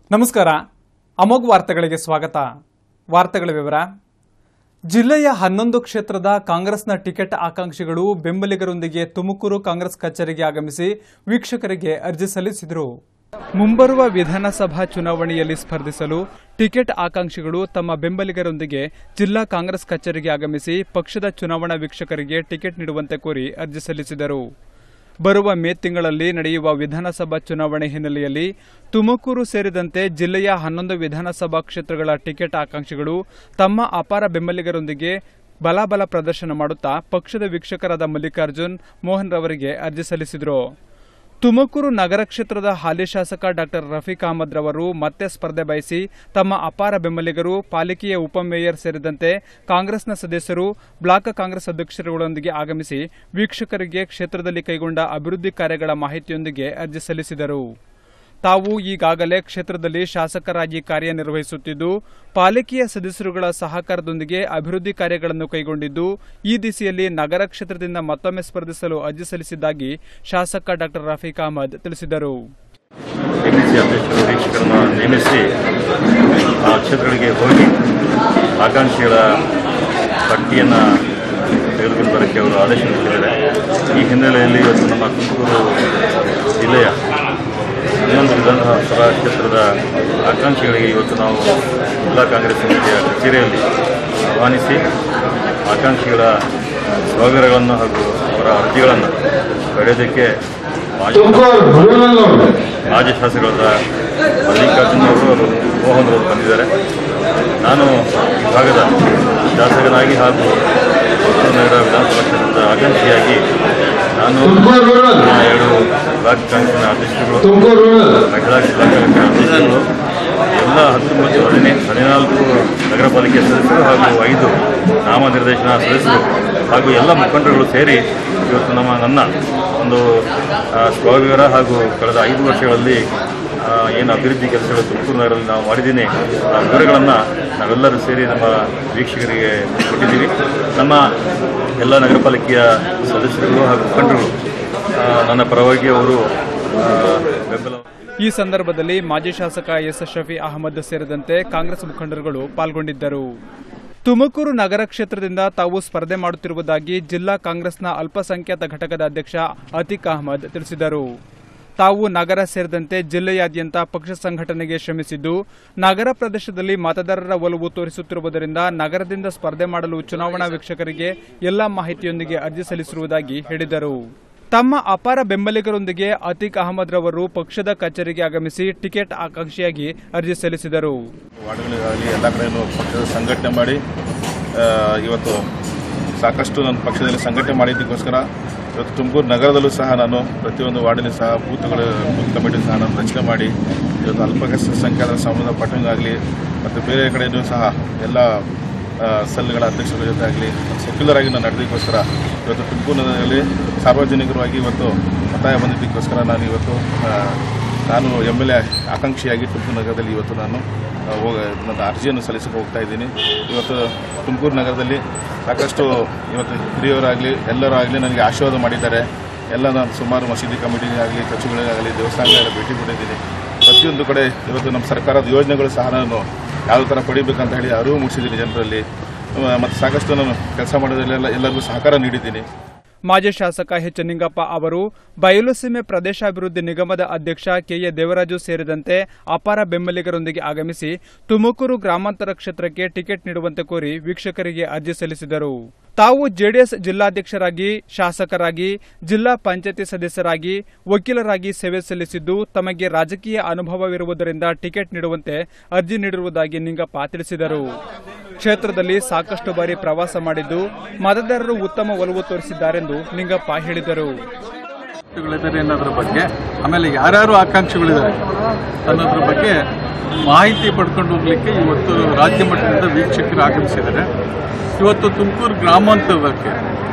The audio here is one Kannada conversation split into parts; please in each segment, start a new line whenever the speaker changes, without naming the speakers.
ನಮಸ್ಕಾರ ಅಮೋಘ್ ವಾರ್ತೆಗಳಿಗೆ ಸ್ವಾಗತ ವಾರ್ತೆಗಳ ವಿವರ ಜಿಲ್ಲೆಯ ಹನ್ನೊಂದು ಕ್ಷೇತ್ರದ ಕಾಂಗ್ರೆಸ್ನ ಟಿಕೆಟ್ ಆಕಾಂಕ್ಷಿಗಳು ಬೆಂಬಲಿಗರೊಂದಿಗೆ ತುಮಕೂರು ಕಾಂಗ್ರೆಸ್ ಕಚೇರಿಗೆ ಆಗಮಿಸಿ ವೀಕ್ಷಕರಿಗೆ ಅರ್ಜಿ ಸಲ್ಲಿಸಿದರು ಮುಂಬರುವ ವಿಧಾನಸಭಾ ಚುನಾವಣೆಯಲ್ಲಿ ಸ್ಪರ್ಧಿಸಲು ಟಿಕೆಟ್ ಆಕಾಂಕ್ಷಿಗಳು ತಮ್ಮ ಬೆಂಬಲಿಗರೊಂದಿಗೆ ಜಿಲ್ಲಾ ಕಾಂಗ್ರೆಸ್ ಕಚೇರಿಗೆ ಆಗಮಿಸಿ ಪಕ್ಷದ ಚುನಾವಣಾ ವೀಕ್ಷಕರಿಗೆ ಟಿಕೆಟ್ ನೀಡುವಂತೆ ಕೋರಿ ಅರ್ಜಿ ಸಲ್ಲಿಸಿದರು ಬರುವ ಮೇ ತಿಂಗಳಲ್ಲಿ ನಡೆಯುವ ವಿಧಾನಸಭಾ ಚುನಾವಣೆ ಹಿನ್ನೆಲೆಯಲ್ಲಿ ತುಮಕೂರು ಸೇರಿದಂತೆ ಜಿಲ್ಲೆಯ ಹನ್ನೊಂದು ವಿಧಾನಸಭಾ ಕ್ಷೇತ್ರಗಳ ಟಿಕೆಟ್ ಆಕಾಂಕ್ಷಿಗಳು ತಮ್ಮ ಅಪಾರ ಬೆಂಬಲಿಗರೊಂದಿಗೆ ಬಲಾಬಲ ಪ್ರದರ್ಶನ ಮಾಡುತ್ತಾ ಪಕ್ಷದ ವೀಕ್ಷಕರಾದ ಮಲ್ಲಿಕಾರ್ಜುನ್ ಮೋಹನ್ ರವರಿಗೆ ಅರ್ಜಿ ಸಲ್ಲಿಸಿದರು ತುಮಕೂರು ನಗರ ಕ್ಷೇತ್ರದ ಹಾಲಿ ಶಾಸಕ ಡಾಕ್ಟರ್ ರಫೀಕ್ ಅಹಮದ್ ರವರು ಮತ್ತೆ ಸ್ಪರ್ಧೆ ಬಯಸಿ ತಮ್ಮ ಅಪಾರ ಬೆಂಬಲಿಗರು ಪಾಲಿಕೆಯ ಉಪಮೇಯರ್ ಸೇರಿದಂತೆ ಕಾಂಗ್ರೆಸ್ನ ಸದಸ್ಯರು ಬ್ಲಾಕ್ ಕಾಂಗ್ರೆಸ್ ಅಧ್ಯಕ್ಷರುಗಳೊಂದಿಗೆ ಆಗಮಿಸಿ ವೀಕ್ಷಕರಿಗೆ ಕ್ಷೇತ್ರದಲ್ಲಿ ಕೈಗೊಂಡ ಅಭಿವೃದ್ಧಿ ಕಾರ್ಯಗಳ ಮಾಹಿತಿಯೊಂದಿಗೆ ಅರ್ಜಿ ಸಲ್ಲಿಸಿದರು ತಾವು ಈಗಾಗಲೇ ಕ್ಷೇತ್ರದಲ್ಲಿ ಶಾಸಕರಾಗಿ ಕಾರ್ಯನಿರ್ವಹಿಸುತ್ತಿದ್ದು ಪಾಲಿಕೆಯ ಸದಸ್ಯರುಗಳ ಸಹಕಾರದೊಂದಿಗೆ ಅಭಿವೃದ್ಧಿ ಕಾರ್ಯಗಳನ್ನು ಕೈಗೊಂಡಿದ್ದು ಈ ದಿಸೆಯಲ್ಲಿ ನಗರ ಕ್ಷೇತ್ರದಿಂದ ಮತ್ತೊಮ್ಮೆ ಸ್ಪರ್ಧಿಸಲು ಅರ್ಜಿ ಸಲ್ಲಿಸಿದ್ದಾಗಿ ಶಾಸಕ ಡಾಕ್ಟರ್ ರಫೀಕ್ ಅಹಮದ್ ತಿಳಿಸಿದರು
ಡಿಸಿ ಅಧ್ಯಕ್ಷರು ವೀಕ್ಷಕರನ್ನು ನೇಮಿಸಿ ಆ ಕ್ಷೇತ್ರಗಳಿಗೆ ಹೋಗಿ ಆಕಾಂಕ್ಷಿಗಳ ಪಟ್ಟಿಯನ್ನು ತೆಗೆದುಕೊಂಡು ಬರೋಕ್ಕೆ ಅವರು ಆದೇಶ ನೀಡಿದ್ದಾರೆ ಈ ಹಿನ್ನೆಲೆಯಲ್ಲಿ ಇವತ್ತು ನಮ್ಮ ತುಮಕೂರು ಜಿಲ್ಲೆಯ ಹನ್ನೊಂದು ವಿಧಾನಸಭಾ ಕ್ಷೇತ್ರದ ಆಕಾಂಕ್ಷಿಗಳಿಗೆ ಇವತ್ತು ನಾವು ಜಿಲ್ಲಾ ಕಾಂಗ್ರೆಸ್ ಸಮಿತಿಯ ಕಚೇರಿಯಲ್ಲಿ ಆಹ್ವಾನಿಸಿ ಆಕಾಂಕ್ಷಿಗಳ ಸೌಕರ್ಯಗಳನ್ನು ಹಾಗೂ ಅವರ ಅರ್ಜಿಗಳನ್ನು ಪಡೆಯೋದಕ್ಕೆ ಮಾಜಿ ಮಾಜಿ ಶಾಸಕರಾದ ಮಲ್ಲಿಕಾರ್ಜುನ್ ಅವರು ಅವರು ಮೋಹನ್ ಅವರು ಬಂದಿದ್ದಾರೆ ನಾನು ಈ ಭಾಗದ ಶಾಸಕನಾಗಿ ಹಾಗೂ ತುಮಕೂರು ನಗರ ವಿಧಾನಸಭಾ ಕ್ಷೇತ್ರದ ಆಕಾಂಕ್ಷಿಯಾಗಿ ನಾನು ನನ್ನ ಎರಡು ಬ್ಲಾಕ್ ಕಾಂಗ್ರೆಸ್ನ ಅಧ್ಯಕ್ಷರುಗಳು ಮಹಿಳಾ ಜಿಲ್ಲಾ ಕಾಂಗ್ರೆಸ್ನ ಅಧ್ಯಕ್ಷರುಗಳು ಎಲ್ಲ ಹತ್ತೊಂಬತ್ತು ಹದಿನೇ ಹದಿನಾಲ್ಕು ನಗರ ಪಾಲಿಕೆ ಸದಸ್ಯರು ಹಾಗೂ ಐದು ನಾಮನಿರ್ದೇಶನ ಸದಸ್ಯರು ಹಾಗೂ ಎಲ್ಲ ಮುಖಂಡರುಗಳು ಸೇರಿ ಇವತ್ತು ನಮ್ಮ ನನ್ನ ಒಂದು ಆ, ಸ್ವವಿವರ ಹಾಗೂ ಕಳೆದ ಐದು ವರ್ಷಗಳಲ್ಲಿ ಆ, ಏನು ಅಭಿವೃದ್ಧಿ ಕೆಲಸಗಳು ತುಮಕೂರು ನಗರದಲ್ಲಿ ನಾವು ಮಾಡಿದ್ದೀನಿ ಆ ವಿವರಗಳನ್ನು ನಾವೆಲ್ಲರೂ ಸೇರಿ ನಮ್ಮ ವೀಕ್ಷಕರಿಗೆ ಕೊಟ್ಟಿದ್ದೀವಿ ನಮ್ಮ ಎಲ್ಲ ನಗರ ಪಾಲಿಕೆಯ ಸದಸ್ಯರುಗಳು ಹಾಗೂ ಮುಖಂಡರು ಆ, ನನ್ನ ಪರವಾಗಿ ಅವರು ಆ, ಬೆಂಬಲ
ಈ ಸಂದರ್ಭದಲ್ಲಿ ಮಾಜಿ ಶಾಸಕ ಎಸ್ ಶಫಿ ಅಹಮದ್ ಸೇರಿದಂತೆ ಕಾಂಗ್ರೆಸ್ ಮುಖಂಡರುಗಳು ಪಾಲ್ಗೊಂಡಿದ್ದರು ತುಮಕೂರು ನಗರ ಕ್ಷೇತ್ರದಿಂದ ತಾವು ಸ್ಪರ್ಧೆ ಮಾಡುತ್ತಿರುವುದಾಗಿ ಜಿಲ್ಲಾ ಕಾಂಗ್ರೆಸ್ನ ಅಲ್ಪಸಂಖ್ಯಾತ ಘಟಕದ ಅಧ್ಯಕ್ಷ ಅತೀಕ್ ಅಹಮದ್ ತಿಳಿಸಿದರು ತಾವು ನಗರ ಸೇರಿದಂತೆ ಜಿಲ್ಲೆಯಾದ್ಯಂತ ಪಕ್ಷ ಸಂಘಟನೆಗೆ ಶ್ರಮಿಸಿದ್ದು ನಗರ ಪ್ರದೇಶದಲ್ಲಿ ಮತದಾರರ ಒಲವು ತೋರಿಸುತ್ತಿರುವುದರಿಂದ ನಗರದಿಂದ ಸ್ಪರ್ಧೆ ಮಾಡಲು ಚುನಾವಣಾ ವೀಕ್ಷಕರಿಗೆ ಎಲ್ಲಾ ಮಾಹಿತಿಯೊಂದಿಗೆ ಅರ್ಜಿ ಸಲ್ಲಿಸಿರುವುದಾಗಿ ಹೇಳಿದರು ತಮ್ಮ ಅಪಾರ ಬೆಂಬಲಿಗರೊಂದಿಗೆ ಅತೀಕ್ ಅಹಮದ್ ರವರು ಪಕ್ಷದ ಕಚೇರಿಗೆ ಆಗಮಿಸಿ ಟಿಕೆಟ್ ಆಕಾಂಕ್ಷಿಯಾಗಿ ಅರ್ಜಿ ಸಲ್ಲಿಸಿದರು
ವಾರ್ಡ್ಗಳಿಗಾಗಲಿ ಎಲ್ಲ ಕಡೆಯೂ ಪಕ್ಷದ ಸಂಘಟನೆ ಮಾಡಿ ಆ, ಇವತ್ತು ಸಾಕಷ್ಟು ನನ್ನ ಪಕ್ಷದಲ್ಲಿ ಸಂಘಟನೆ ಮಾಡಿದ್ದಕ್ಕೋಸ್ಕರ ಇವತ್ತು ತುಮಕೂರು ನಗರದಲ್ಲೂ ಸಹ ನಾನು ಪ್ರತಿಯೊಂದು ವಾರ್ಡಲ್ಲಿ ಸಹ ಬೂತ್ಗಳು ಬೂತ್ ಕಮಿಟಿ ಸಹ ನಾನು ರಚನೆ ಮಾಡಿ ಇವತ್ತು ಅಲ್ಪಸಂಖ್ಯಾತರ ಸಂಬಂಧಪಟ್ಟಂಗಾಗಲಿ ಮತ್ತು ಬೇರೆ ಕಡೆಯೂ ಸಹ ಎಲ್ಲ ಆ, ಸೆಲ್ಗಳ ಅಧ್ಯಕ್ಷರ ಜೊತೆ ಆಗಲಿ ಸೆಕ್ಯುಲರ್ ಆಗಿ ನಾನು ನಡೆದಕ್ಕೋಸ್ಕರ ಇವತ್ತು ತುಮಕೂರು ನಗರದಲ್ಲಿ ಸಾರ್ವಜನಿಕರವಾಗಿ ಇವತ್ತು ಒತ್ತಾಯ ಬಂದಿದ್ದಕ್ಕೋಸ್ಕರ ನಾನು ಇವತ್ತು ಆ, ನಾನು ಎಮ್ ಎಲ್ ಎ ಆಕಾಂಕ್ಷಿಯಾಗಿ ತುಮಕೂರು ನಗರದಲ್ಲಿ ಇವತ್ತು ನಾನು ಆ, ಹೋಗ ನನ್ನ ಅರ್ಜಿಯನ್ನು ಸಲ್ಲಿಸಕ್ಕೆ ಹೋಗ್ತಾ ಇದ್ದೀನಿ ಇವತ್ತು ತುಮಕೂರು ನಗರದಲ್ಲಿ ಸಾಕಷ್ಟು ಇವತ್ತು ಹಿರಿಯವರಾಗಲಿ ಎಲ್ಲರಾಗಲಿ ನನಗೆ ಆಶೀರ್ವಾದ ಮಾಡಿದ್ದಾರೆ ಎಲ್ಲ ನಾನು ಸುಮಾರು ಮಸೀದಿ ಕಮಿಟಿಗಾಗಲಿ ಚರ್ಚ್ಗಳಿಗಾಗಲಿ ದೇವಸ್ಥಾನಗಳೆಲ್ಲ ಭೇಟಿ ಕೊಟ್ಟಿದ್ದೀನಿ ಪ್ರತಿಯೊಂದು ಕಡೆ ಇವತ್ತು ನಮ್ಮ ಸರ್ಕಾರದ ಯೋಜನೆಗಳು ಸಹ ನಾನು ಯಾವ ಥರ ಪಡಿಬೇಕಂತ ಹೇಳಿ ಅರಿವು ಮೂಡಿಸಿದ್ದೀನಿ ಜನರಲ್ಲಿ ಮತ್ತು ಸಾಕಷ್ಟು ನಾನು ಕೆಲಸ ಮಾಡೋದ್ರಲ್ಲೆಲ್ಲ ಎಲ್ಲರಿಗೂ ಸಹಕಾರ ನೀಡಿದ್ದೀನಿ
ಮಾಜಿ ಶಾಸಕ ಎಚ್ ನಿಂಗಪ್ಪ ಅವರು ಬಯಲುಸೀಮೆ ಪ್ರದೇಶಾಭಿವೃದ್ಧಿ ನಿಗಮದ ಅಧ್ಯಕ್ಷ ಕೆಎ ದೇವರಾಜು ಸೇರಿದಂತೆ ಅಪಾರ ಬೆಂಬಲಿಗರೊಂದಿಗೆ ಆಗಮಿಸಿ ತುಮಕೂರು ಗ್ರಾಮಾಂತರ ಕ್ಷೇತ್ರಕ್ಕೆ ಟಿಕೆಟ್ ನೀಡುವಂತೆ ಕೋರಿ ವೀಕ್ಷಕರಿಗೆ ಅರ್ಜಿ ಸಲ್ಲಿಸಿದರು ತಾವು ಜೆಡಿಎಸ್ ಜಿಲ್ಲಾಧ್ಯಕ್ಷರಾಗಿ ಶಾಸಕರಾಗಿ ಜಿಲ್ಲಾ ಪಂಚಾಯತಿ ಸದಸ್ಯರಾಗಿ ವಕೀಲರಾಗಿ ಸೇವೆ ಸಲ್ಲಿಸಿದ್ದು ತಮಗೆ ರಾಜಕೀಯ ಅನುಭವವಿರುವುದರಿಂದ ಟಿಕೆಟ್ ನೀಡುವಂತೆ ಅರ್ಜಿ ನೀಡಿರುವುದಾಗಿ ನಿಂಗಪ್ಪ ತಿಳಿಸಿದರು ಕ್ಷೇತ್ರದಲ್ಲಿ ಸಾಕಷ್ಟು ಬಾರಿ ಪ್ರವಾಸ ಮಾಡಿದ್ದು ಮತದಾರರು ಉತ್ತಮ ಒಲವು ತೋರಿಸಿದ್ದಾರೆಂದು ನಿಂಗಪ್ಪ ಹೇಳಿದರು
ಗಳಿದ್ದಾರೆ ಅನ್ನೋದ್ರ ಬಗ್ಗೆ ಆಮೇಲೆ ಯಾರ್ಯಾರು ಆಕಾಂಕ್ಷಿಗಳಿದ್ದಾರೆ ಅನ್ನೋದ್ರ ಬಗ್ಗೆ ಮಾಹಿತಿ ಪಡ್ಕೊಂಡು ಹೋಗ್ಲಿಕ್ಕೆ ಇವತ್ತು ರಾಜ್ಯ ಮಟ್ಟದಿಂದ ವೀಕ್ಷಕರು ಆಗಮಿಸಿದ್ದಾರೆ ಇವತ್ತು ತುಮಕೂರು ಗ್ರಾಮಾಂತರಕ್ಕೆ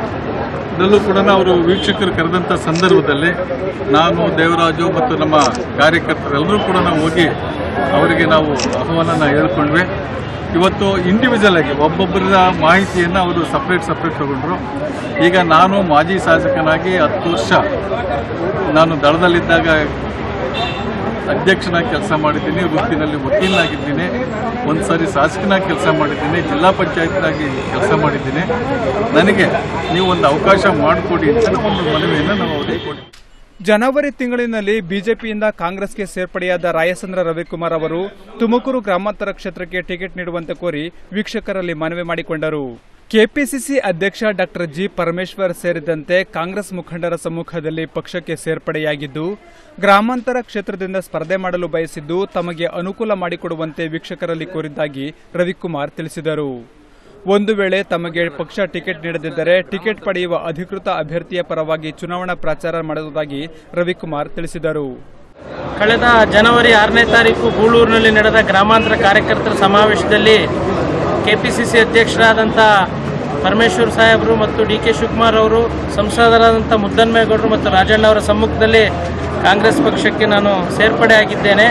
ಇದರಲ್ಲೂ ಕೂಡ ಅವರು ವೀಕ್ಷಕರು ಕರೆದಂಥ ಸಂದರ್ಭದಲ್ಲಿ ನಾನು ದೇವರಾಜು ಮತ್ತು ನಮ್ಮ ಕಾರ್ಯಕರ್ತರೆಲ್ಲರೂ ಕೂಡ ನಾವು ಹೋಗಿ ಅವರಿಗೆ ನಾವು ಆಹ್ವಾನನ ಹೇಳ್ಕೊಂಡ್ವಿ ಇವತ್ತು ಇಂಡಿವಿಜುವಲ್ ಆಗಿ ಒಬ್ಬೊಬ್ಬರ ಮಾಹಿತಿಯನ್ನು ಅವರು ಸಪ್ರೇಟ್ ಸಪ್ರೇಟ್ ತಗೊಂಡ್ರು ಈಗ ನಾನು ಮಾಜಿ ಶಾಸಕನಾಗಿ ಹತ್ತು ವರ್ಷ ನಾನು ದಳದಲ್ಲಿದ್ದಾಗ ಅಧ್ಯಕ್ಷನಾಗಿ ಕೆಲಸ ಮಾಡಿದ್ದೀನಿ ವೃತ್ತಿನಲ್ಲಿ ವಕೀಲನಾಗಿದ್ದೀನಿ ಒಂದ್ಸರಿ ಶಾಸಕನಾಗಿ ಕೆಲಸ ಮಾಡಿದ್ದೀನಿ ಜಿಲ್ಲಾ ಪಂಚಾಯತ್ನಾಗಿ ಕೆಲಸ ಮಾಡಿದ್ದೀನಿ ನನಗೆ ನೀವು ಒಂದು ಅವಕಾಶ ಮಾಡಿಕೊಡಿ ಅಂತ ಒಂದು ಮನವಿಯನ್ನು ನಾವು ಅವರಿಗೆ ಕೊಟ್ಟಿದ್ದೀವಿ
ಜನವರಿ ತಿಂಗಳಿನಲ್ಲಿ ಬಿಜೆಪಿಯಿಂದ ಕಾಂಗ್ರೆಸ್ಗೆ ಸೇರ್ಪಡೆಯಾದ ರಾಯಚಂದ್ರ ರವಿಕುಮಾರ್ ಅವರು ತುಮಕೂರು ಗ್ರಾಮಾಂತರ ಕ್ಷೇತ್ರಕ್ಕೆ ಟಿಕೆಟ್ ನೀಡುವಂತೆ ಕೋರಿ ವೀಕ್ಷಕರಲ್ಲಿ ಮನವಿ ಮಾಡಿಕೊಂಡರು ಕೆಪಿಸಿಸಿ ಅಧ್ಯಕ್ಷ ಡಾಕ್ಟರ್ ಜಿ ಪರಮೇಶ್ವರ್ ಸೇರಿದಂತೆ ಕಾಂಗ್ರೆಸ್ ಮುಖಂಡರ ಸಮ್ಮುಖದಲ್ಲಿ ಪಕ್ಷಕ್ಕೆ ಸೇರ್ಪಡೆಯಾಗಿದ್ದು ಗ್ರಾಮಾಂತರ ಕ್ಷೇತ್ರದಿಂದ ಸ್ಪರ್ಧೆ ಮಾಡಲು ಬಯಸಿದ್ದು ತಮಗೆ ಅನುಕೂಲ ಮಾಡಿಕೊಡುವಂತೆ ವೀಕ್ಷಕರಲ್ಲಿ ಕೋರಿದ್ದಾಗಿ ರವಿಕುಮಾರ್ ತಿಳಿಸಿದರು ಒಂದು ವೇಳೆ ತಮಗೆ ಪಕ್ಷ ಟಿಕೆಟ್ ನೀಡದಿದ್ದರೆ ಟಿಕೆಟ್ ಪಡೆಯುವ ಅಧಿಕೃತ ಅಭ್ಯರ್ಥಿಯ ಪರವಾಗಿ ಚುನಾವಣಾ ಪ್ರಚಾರ ಮಾಡುವುದಾಗಿ ರವಿಕುಮಾರ್ ತಿಳಿಸಿದರು
ಕಳೆದ ಜನವರಿ ಆರನೇ ತಾರೀಕು ಗೂಳೂರಿನಲ್ಲಿ ನಡೆದ ಗ್ರಾಮಾಂತರ ಕಾರ್ಯಕರ್ತರ ಸಮಾವೇಶದಲ್ಲಿ ಕೆಪಿಸಿಸಿ ಅಧ್ಯಕ್ಷರಾದಂಥ ಪರಮೇಶ್ವರ್ ಸಾಹೇಬರು ಮತ್ತು ಡಿ ಕೆ ಶಿವಕುಮಾರ್ ಅವರು ಸಂಸದರಾದಂಥ ಮುದ್ದನ್ಮೇಗೌಡರು ಮತ್ತು ರಾಜಣ್ಣ ಅವರ ಸಮ್ಮುಖದಲ್ಲಿ ಕಾಂಗ್ರೆಸ್ ಪಕ್ಷಕ್ಕೆ ನಾನು ಸೇರ್ಪಡೆಯಾಗಿದ್ದೇನೆ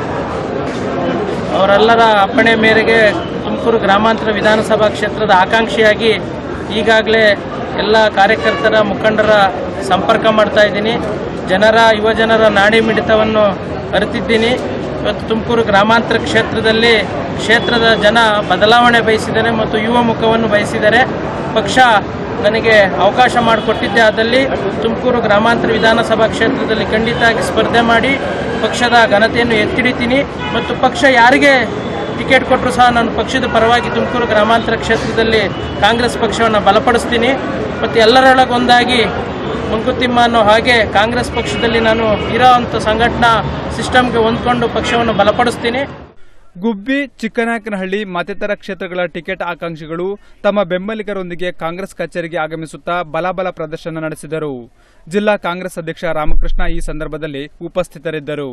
ಅವರೆಲ್ಲರ ಅಪ್ಪಣೆ ಮೇರೆಗೆ ತುಮಕೂರು ಗ್ರಾಮಾಂತರ ವಿಧಾನಸಭಾ ಕ್ಷೇತ್ರದ ಆಕಾಂಕ್ಷಿಯಾಗಿ ಈಗಾಗಲೇ ಎಲ್ಲ ಕಾರ್ಯಕರ್ತರ ಮುಖಂಡರ ಸಂಪರ್ಕ ಮಾಡ್ತಾ ಇದ್ದೀನಿ ಜನರ ಯುವಜನರ ನಾಡಿ ಮಿಡಿತವನ್ನು ಅರಿತಿದ್ದೀನಿ ಇವತ್ತು ತುಮಕೂರು ಗ್ರಾಮಾಂತರ ಕ್ಷೇತ್ರದಲ್ಲಿ ಕ್ಷೇತ್ರದ ಜನ ಬದಲಾವಣೆ ಬಯಸಿದ್ದಾರೆ ಮತ್ತು ಯುವ ಮುಖವನ್ನು ಬಯಸಿದ್ದಾರೆ ಪಕ್ಷ ನನಗೆ ಅವಕಾಶ ಮಾಡಿಕೊಟ್ಟಿದ್ದೆ ಆದಲ್ಲಿ ತುಮಕೂರು ಗ್ರಾಮಾಂತರ ವಿಧಾನಸಭಾ ಕ್ಷೇತ್ರದಲ್ಲಿ ಖಂಡಿತವಾಗಿ ಸ್ಪರ್ಧೆ ಮಾಡಿ ಪಕ್ಷದ ಘನತೆಯನ್ನು ಎತ್ತಿಡಿತೀನಿ ಮತ್ತು ಪಕ್ಷ ಯಾರಿಗೆ ಟಿಕೆಟ್ ಕೊಟ್ಟರು ಸಹ ನಾನು ಪಕ್ಷದ ಪರವಾಗಿ ತುಮಕೂರು ಗ್ರಾಮಾಂತರ ಕ್ಷೇತ್ರದಲ್ಲಿ ಕಾಂಗ್ರೆಸ್ ಪಕ್ಷವನ್ನು ಬಲಪಡಿಸ್ತೀನಿ ಮತ್ತು ಎಲ್ಲರೊಳಗೊಂದಾಗಿ ಮಂಕುತಿಮ್ಮ ಅನ್ನೋ ಹಾಗೆ ಕಾಂಗ್ರೆಸ್ ಪಕ್ಷದಲ್ಲಿ ನಾನು ಇರೋವಂಥ ಸಂಘಟನಾ ಸಿಸ್ಟಮ್ಗೆ ಹೊಂದ್ಕೊಂಡು ಪಕ್ಷವನ್ನು ಬಲಪಡಿಸ್ತೀನಿ
ಗುಬ್ಬಿ ಚಿಕ್ಕನಾಯಕನಹಳ್ಳಿ ಮತ್ತಿತರ ಕ್ಷೇತ್ರಗಳ ಟಿಕೆಟ್ ಆಕಾಂಕ್ಷಿಗಳು ತಮ್ಮ ಬೆಂಬಲಿಗರೊಂದಿಗೆ ಕಾಂಗ್ರೆಸ್ ಕಚೇರಿಗೆ ಆಗಮಿಸುತ್ತಾ ಬಲಾಬಲ ಪ್ರದರ್ಶನ ನಡೆಸಿದರು ಜಿಲ್ಲಾ ಕಾಂಗ್ರೆಸ್ ಅಧ್ಯಕ್ಷ ರಾಮಕೃಷ್ಣ ಈ ಸಂದರ್ಭದಲ್ಲಿ ಉಪಸ್ಥಿತರಿದ್ದರು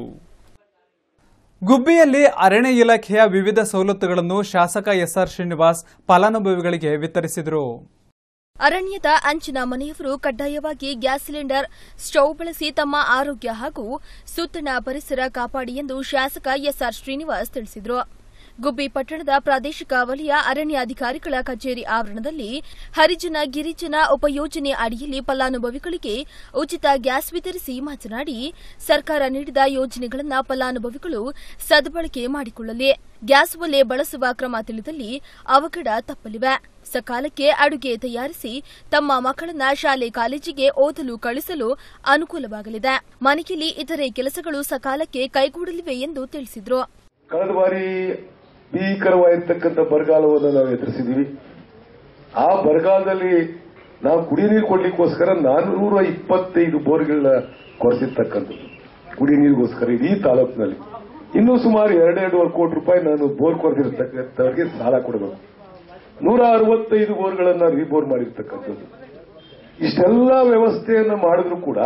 ಗುಬ್ಬಿಯಲ್ಲಿ ಅರಣ್ಯ ಇಲಾಖೆಯ ವಿವಿಧ ಸವಲತ್ತುಗಳನ್ನು ಶಾಸಕ ಎಸ್ಆರ್ ಶ್ರೀನಿವಾಸ್ ಫಲಾನುಭವಿಗಳಿಗೆ ವಿತರಿಸಿದರು
ಅರಣ್ಯದ ಅಂಚಿನ ಮನೆಯವರು ಕಡ್ಡಾಯವಾಗಿ ಗ್ಯಾಸ್ ಸಿಲಿಂಡರ್ ಸ್ಟೌವ್ ಬಳಸಿ ತಮ್ಮ ಆರೋಗ್ಯ ಹಾಗೂ ಸುತ್ತಣ ಪರಿಸರ ಕಾಪಾಡಿ ಎಂದು ಶಾಸಕ ಎಸ್ಆರ್ ಶ್ರೀನಿವಾಸ್ ತಿಳಿಸಿದರು ಗುಬ್ಬಿ ಪಟ್ಟಣದ ಪ್ರಾದೇಶಿಕ ವಲಯ ಅರಣ್ಯಾಧಿಕಾರಿಗಳ ಕಚೇರಿ ಆವರಣದಲ್ಲಿ ಹರಿಜನ ಗಿರಿಜನ ಉಪಯೋಜನೆ ಅಡಿಯಲ್ಲಿ ಫಲಾನುಭವಿಗಳಿಗೆ ಉಚಿತ ಗ್ಯಾಸ್ ವಿತರಿಸಿ ಮಾತನಾಡಿ ಸರ್ಕಾರ ನೀಡಿದ ಯೋಜನೆಗಳನ್ನು ಫಲಾನುಭವಿಗಳು ಸದ್ಬಳಕೆ ಮಾಡಿಕೊಳ್ಳಲಿ ಗ್ಯಾಸ್ ಒಲೆ ಬಳಸುವ ಕ್ರಮ ತಿಳಿದಲ್ಲಿ ಅವಘಡ ತಪ್ಪಲಿವೆ ಸಕಾಲಕ್ಕೆ ಅಡುಗೆ ತಯಾರಿಸಿ ತಮ್ಮ ಮಕ್ಕಳನ್ನ ಶಾಲೆ ಕಾಲೇಜಿಗೆ ಓದಲು ಕಳಿಸಲು ಅನುಕೂಲವಾಗಲಿದೆ ಮನೆಯಲ್ಲಿ ಇತರೆ ಕೆಲಸಗಳು ಸಕಾಲಕ್ಕೆ ಕೈಗೂಡಲಿವೆ ಎಂದು ತಿಳಿಸಿದರು
ಕಳೆದ ಬಾರಿ ಭೀಕರವಾಗಿರ್ತಕ್ಕಂಥ ಬರಗಾಲವನ್ನು ನಾವು ಎದುರಿಸಿದೀವಿ ಆ ಬರಗಾಲದಲ್ಲಿ ನಾವು ಕುಡಿ ನೀರು ಕೊಡ್ಲಿಕ್ಕೋಸ್ಕರ ನಾನ್ನೂರ ಇಪ್ಪತ್ತೈದು ಬೋರ್ಗಳನ್ನ ಕೊರೆಸಿರ್ತಕ್ಕಂಥದ್ದು ಕುಡಿ ನೀರಿಗೋಸ್ಕರ ಇಡೀ ತಾಲೂಕಿನಲ್ಲಿ ಇನ್ನೂ ಸುಮಾರು ಎರಡೆರಡೂವರೆ ಕೋಟಿ ರೂಪಾಯಿ ನಾನು ಬೋರ್ ಕೊರೆದಿರ್ತಕ್ಕಂಥವ್ರಿಗೆ ಸಾಲ ಕೊಡಬೇಕು ನೂರ ಅರವತ್ತೈದು ಬೋರ್ಗಳನ್ನ ರೀಬೋರ್ ಮಾಡಿರ್ತಕ್ಕಂಥದ್ದು ಇಷ್ಟೆಲ್ಲ ವ್ಯವಸ್ಥೆಯನ್ನ ಮಾಡಿದ್ರು ಕೂಡ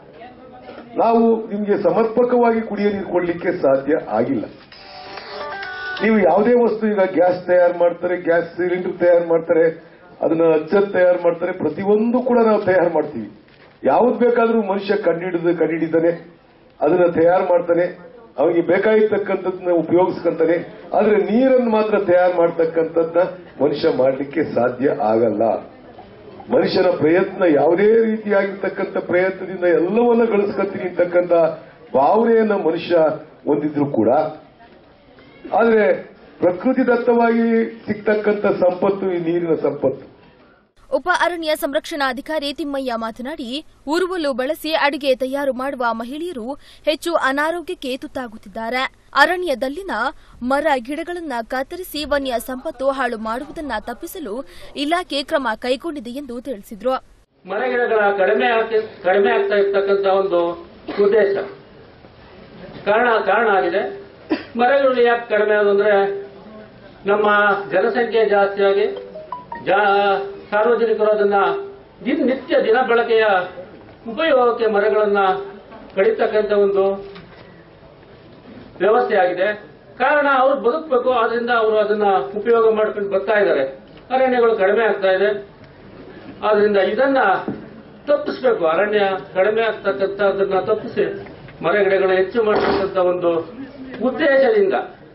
ನಾವು ನಿಮಗೆ ಸಮರ್ಪಕವಾಗಿ ಕುಡಿಯೋ ನೀರು ಕೊಡ್ಲಿಕ್ಕೆ ಸಾಧ್ಯ ಆಗಿಲ್ಲ ನೀವು ಯಾವುದೇ ವಸ್ತು ಈಗ ಗ್ಯಾಸ್ ತಯಾರು ಮಾಡ್ತಾರೆ ಗ್ಯಾಸ್ ಸಿಲಿಂಡರ್ ತಯಾರು ಮಾಡ್ತಾರೆ ಅದನ್ನ ಅಚ್ಚತ್ ತಯಾರು ಮಾಡ್ತಾರೆ ಪ್ರತಿಯೊಂದು ಕೂಡ ನಾವು ತಯಾರು ಮಾಡ್ತೀವಿ ಯಾವ್ದು ಬೇಕಾದ್ರೂ ಮನುಷ್ಯ ಕಂಡಿಡಿದು ಕಂಡಿಡಿದಾನೆ ಅದನ್ನ ತಯಾರು ಮಾಡ್ತಾನೆ ಅವನಿಗೆ ಬೇಕಾಗಿರ್ತಕ್ಕಂಥದ್ದನ್ನ ಉಪಯೋಗಿಸ್ಕೊಂತಾನೆ ಆದ್ರೆ ನೀರನ್ನು ಮಾತ್ರ ತಯಾರು ಮಾಡ್ತಕ್ಕಂಥದ್ದನ್ನ ಮನುಷ್ಯ ಮಾಡಲಿಕ್ಕೆ ಸಾಧ್ಯ ಆಗಲ್ಲ ಮನುಷ್ಯನ ಪ್ರಯತ್ನ ಯಾವುದೇ ರೀತಿಯಾಗಿರ್ತಕ್ಕಂಥ ಪ್ರಯತ್ನದಿಂದ ಎಲ್ಲವನ್ನ ಗಳಿಸ್ಕೊತೀನಿ ಅಂತಕ್ಕಂಥ ಭಾವನೆಯನ್ನ ಮನುಷ್ಯ ಹೊಂದಿದ್ರು ಕೂಡ ಆದ್ರೆ ಪ್ರಕೃತಿ ದತ್ತವಾಗಿ ಸಿಗ್ತಕ್ಕಂಥ ಸಂಪತ್ತು ಈ ನೀರಿನ ಸಂಪತ್ತು
ಉಪ ಅರಣ್ಯ ಸಂರಕ್ಷಣಾಧಿಕಾರಿ ತಿಮ್ಮಯ್ಯ ಮಾತನಾಡಿ ಉರುವಲು ಬಳಸಿ ಅಡಿಗೆ ತಯಾರು ಮಾಡುವ ಮಹಿಳೆಯರು ಹೆಚ್ಚು ಅನಾರೋಗ್ಯಕ್ಕೆ ತುತ್ತಾಗುತ್ತಿದ್ದಾರೆ ಅರಣ್ಯದಲ್ಲಿನ ಮರ ಗಿಡಗಳನ್ನು ಕತ್ತರಿಸಿ ವನ್ಯ ಸಂಪತ್ತು ಹಾಳು ಮಾಡುವುದನ್ನು ತಪ್ಪಿಸಲು ಇಲಾಖೆ ಕ್ರಮ ಕೈಗೊಂಡಿದೆ ಎಂದು ತಿಳಿಸಿದರು
ಮರಗಿಡಗಳ ಕಡಿಮೆ ಆಗ್ತಿ- ಕಡಿಮೆ ಆಗ್ತಾ ಇರ್ತಕ್ಕಂಥ ಒಂದು ಉದ್ದೇಶ ಕಾರಣ ಕಾರಣ ಆಗಿದೆ ಮರಗಳು ಯಾಕೆ ಕಡಿಮೆ ಆದಂದ್ರೆ ನಮ್ಮ ಜನಸಂಖ್ಯೆ ಜಾಸ್ತಿಯಾಗಿ ಜಾ ಸಾರ್ವಜನಿಕರು ಅದನ್ನ ದಿನ ನಿತ್ಯ ದಿನ ಬಳಕೆಯ ಉಪಯೋಗಕ್ಕೆ ಮರಗಳನ್ನ ಕಡಿತಕ್ಕಂಥ ಒಂದು ವ್ಯವಸ್ಥೆ ಆಗಿದೆ ಕಾರಣ ಅವರು ಬದುಕಬೇಕು ಆದ್ರಿಂದ ಅವರು ಅದನ್ನ ಉಪಯೋಗ ಮಾಡ್ಕೊಂಡು ಬರ್ತಾ ಇದ್ದಾರೆ ಅರಣ್ಯಗಳು ಕಡಿಮೆ ಆಗ್ತಾ ಇದೆ ಆದ್ರಿಂದ ಇದನ್ನ ತಪ್ಪಿಸ್ಬೇಕು ಅರಣ್ಯ ಕಡಿಮೆ ಆಗ್ತಕ್ಕಂಥದ್ದನ್ನ ತಪ್ಪಿಸಿ ಮರಗಿಡಗಳು ಹೆಚ್ಚು ಮಾಡತಕ್ಕಂಥ ಒಂದು ಉದ್ದೇಶದಿಂದ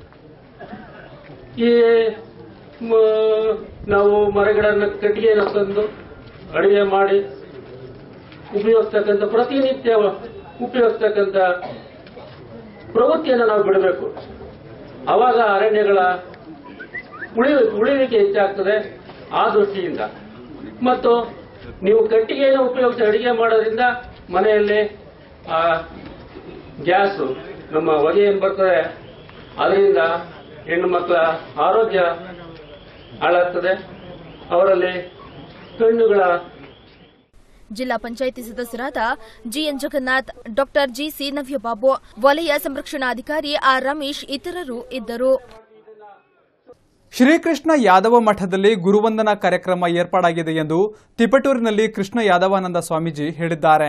ಈ ಮ- ನಾವು ಮರಗಿಡನ್ನ ಕಟ್ಟಿಗೆಯನ್ನು ತಂದು ಅಡಿಗೆ ಮಾಡಿ ಉಪಯೋಗಿಸ್ತಕ್ಕಂಥ ಪ್ರತಿನಿತ್ಯ ಉಪಯೋಗಿಸ್ತಕ್ಕಂಥ
ಪ್ರವೃತ್ತಿಯನ್ನು ನಾವು ಬಿಡಬೇಕು ಅವಾಗ ಅರಣ್ಯಗಳ ಉಳಿ ಉಳಿವಿಕೆ ಹೆಚ್ಚಾಗ್ತದೆ ಆ ದೃಷ್ಟಿಯಿಂದ ಮತ್ತು ನೀವು ಕಟ್ಟಿಗೆಯನ್ನು ಉಪಯೋಗಿಸಿ ಅಡಿಗೆ ಮಾಡೋದ್ರಿಂದ ಮನೆಯಲ್ಲಿ ಆ ಗ್ಯಾಸು ನಮ್ಮ ಹೊಗೆ ಏನು ಬರ್ತದೆ ಅದರಿಂದ ಹೆಣ್ಣು ಮಕ್ಕಳ ಆರೋಗ್ಯ ಹಾಳಾಗ್ತದೆ ಅವರಲ್ಲಿ ಕಣ್ಣುಗಳ
ಜಿಲ್ಲಾ ಪಂಚಾಯಿತಿ ಸದಸ್ಯರಾದ G N Jagannath doctor G C Navyababu ವಲಯ ಸಂರಕ್ಷಣಾಧಿಕಾರಿ ಆರ್ ರಮೇಶ್ ಇತರರು ಇದ್ದರು
ಶ್ರೀಕೃಷ್ಣ ಯಾದವ ಮಠದಲ್ಲಿ ಗುರುವಂದನಾ ಕಾರ್ಯಕ್ರಮ ಏರ್ಪಾಡಾಗಿದೆ ಎಂದು ತಿಪಟೂರಿನಲ್ಲಿ ಕೃಷ್ಣ ಯಾದವಾನಂದ ಸ್ವಾಮೀಜಿ ಹೇಳಿದ್ದಾರೆ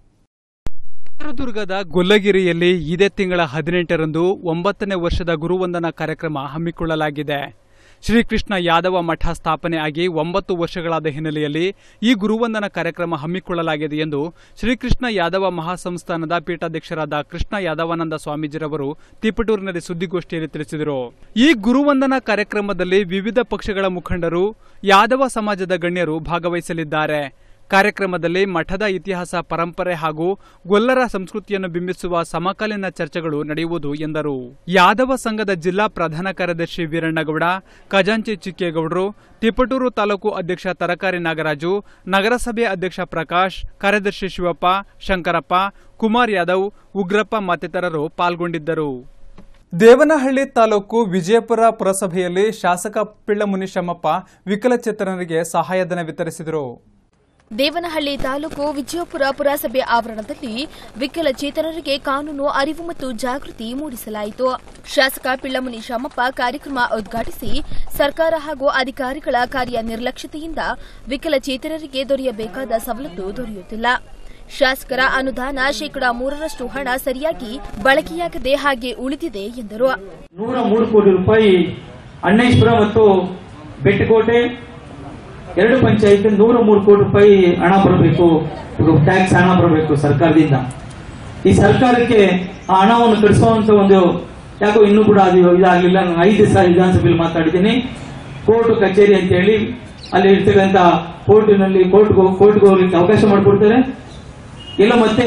ಚಿತ್ರದುರ್ಗದ ಗೊಲ್ಲಗಿರಿಯಲ್ಲಿ ಇದೇ ತಿಂಗಳ ಹದಿನೆಂಟರಂದು ಒಂಬತ್ತನೇ ವರ್ಷದ ಗುರುವಂದನಾ ಕಾರ್ಯಕ್ರಮ ಹಮ್ಮಿಕೊಳ್ಳಲಾಗಿದೆ ಶ್ರೀಕೃಷ್ಣ ಯಾದವ ಮಠ ಸ್ಥಾಪನೆ ಆಗಿ ಒಂಬತ್ತು ವರ್ಷಗಳಾದ ಹಿನ್ನೆಲೆಯಲ್ಲಿ ಈ ಗುರುವಂದನಾ ಕಾರ್ಯಕ್ರಮ ಹಮ್ಮಿಕೊಳ್ಳಲಾಗಿದೆ ಎಂದು ಶ್ರೀಕೃಷ್ಣ ಯಾದವ ಮಹಾಸಂಸ್ಥಾನದ ಪೀಠಾಧ್ಯಕ್ಷರಾದ ಕೃಷ್ಣ ಯಾದವಾನಂದ ಸ್ವಾಮೀಜಿರವರು ತಿಪಟೂರಿನಲ್ಲಿ ಸುದ್ದಿಗೋಷ್ಠಿಯಲ್ಲಿ ತಿಳಿಸಿದರು ಈ ಗುರುವಂದನಾ ಕಾರ್ಯಕ್ರಮದಲ್ಲಿ ವಿವಿಧ ಪಕ್ಷಗಳ ಮುಖಂಡರು ಯಾದವ ಸಮಾಜದ ಗಣ್ಯರು ಭಾಗವಹಿಸಲಿದ್ದಾರೆ ಕಾರ್ಯಕ್ರಮದಲ್ಲಿ ಮಠದ ಇತಿಹಾಸ ಪರಂಪರೆ ಹಾಗೂ ಗೊಲ್ಲರ ಸಂಸ್ಕೃತಿಯನ್ನು ಬಿಂಬಿಸುವ ಸಮಕಾಲೀನ ಚರ್ಚೆಗಳು ನಡೆಯುವುದು ಎಂದರು ಯಾದವ ಸಂಘದ ಜಿಲ್ಲಾ ಪ್ರಧಾನ ಕಾರ್ಯದರ್ಶಿ ವೀರಣ್ಣಗೌಡ ಖಜಾಂಚಿ ಚಿಕ್ಕೇಗೌಡರು ತಿಪಟೂರು ತಾಲೂಕು ಅಧ್ಯಕ್ಷ ತರಕಾರಿ ನಾಗರಾಜು ನಗರಸಭೆ ಅಧ್ಯಕ್ಷ ಪ್ರಕಾಶ್ ಕಾರ್ಯದರ್ಶಿ ಶಿವಪ್ಪ ಶಂಕರಪ್ಪ ಕುಮಾರ್ ಯಾದವ್ ಉಗ್ರಪ್ಪ ಮತ್ತಿತರರು ಪಾಲ್ಗೊಂಡಿದ್ದರು ದೇವನಹಳ್ಳಿ ತಾಲೂಕು ವಿಜಯಪುರ ಪುರಸಭೆಯಲ್ಲಿ ಶಾಸಕ ಪಿಳ್ಳಮುನಿ ಶಮ್ಮಪ್ಪ ವಿಕಲಚೇತನರಿಗೆ ಸಹಾಯಧನ ವಿತರಿಸಿದರು
ದೇವನಹಳ್ಳಿ ತಾಲೂಕು ವಿಜಯಪುರ ಪುರಸಭೆ ಆವರಣದಲ್ಲಿ ವಿಕಲಚೇತನರಿಗೆ ಕಾನೂನು ಅರಿವು ಮತ್ತು ಜಾಗೃತಿ ಮೂಡಿಸಲಾಯಿತು ಶಾಸಕ ಪಿಳ್ಳಮುನಿ ಶಾಮಪ್ಪ ಕಾರ್ಯಕ್ರಮ ಉದ್ಘಾಟಿಸಿ ಸರ್ಕಾರ ಹಾಗೂ ಅಧಿಕಾರಿಗಳ ಕಾರ್ಯ ನಿರ್ಲಕ್ಷ್ಯತೆಯಿಂದ ವಿಕಲಚೇತನರಿಗೆ ದೊರೆಯಬೇಕಾದ ಸವಲತ್ತು ದೊರೆಯುತ್ತಿಲ್ಲ ಶಾಸಕರ ಅನುದಾನ ಶೇಕಡಾ ಮೂರರಷ್ಟು ಹಣ ಸರಿಯಾಗಿ ಬಳಕೆಯಾಗದೆ ಹಾಗೆ ಉಳಿದಿದೆ ಎಂದರು
ನೂರ ಮೂರು ಕೋಟಿ ರೂಪಾಯಿ ಅಣ್ಣೇಶ್ವರ ಮತ್ತು ಬೆಟ್ಟಕೋಟೆ ಎರಡು ಪಂಚಾಯತ್ ನೂರ ಮೂರು ಕೋಟಿ ರೂಪಾಯಿ ಹಣ ಬರಬೇಕು ಟ್ಯಾಕ್ಸ್ ಹಣ ಬರಬೇಕು ಸರ್ಕಾರದಿಂದ ಈ ಸರ್ಕಾರಕ್ಕೆ ಆ ಹಣವನ್ನು ಕಳಿಸುವಂತ ಒಂದು ಯಾಕೋ ಇನ್ನೂ ಕೂಡ ಅದು ಇದಾಗಲಿಲ್ಲ ನಾನು ಐದು ದಿವಸ ವಿಧಾನಸಭೆಯಲ್ಲಿ ಮಾತಾಡಿದ್ದೀನಿ ಕೋರ್ಟ್ ಕಚೇರಿ ಅಂತ ಹೇಳಿ ಅಲ್ಲಿ ಇರ್ತಕ್ಕಂಥ ಕೋರ್ಟಿನಲ್ಲಿ ಕೋರ್ಟ್ ಕೋರ್ಟ್ಗೆ ಹೋಗ್ಲಿಕ್ಕೆ ಅವಕಾಶ ಮಾಡಿಕೊಡ್ತಾರೆ ಇಲ್ಲ ಮತ್ತೆ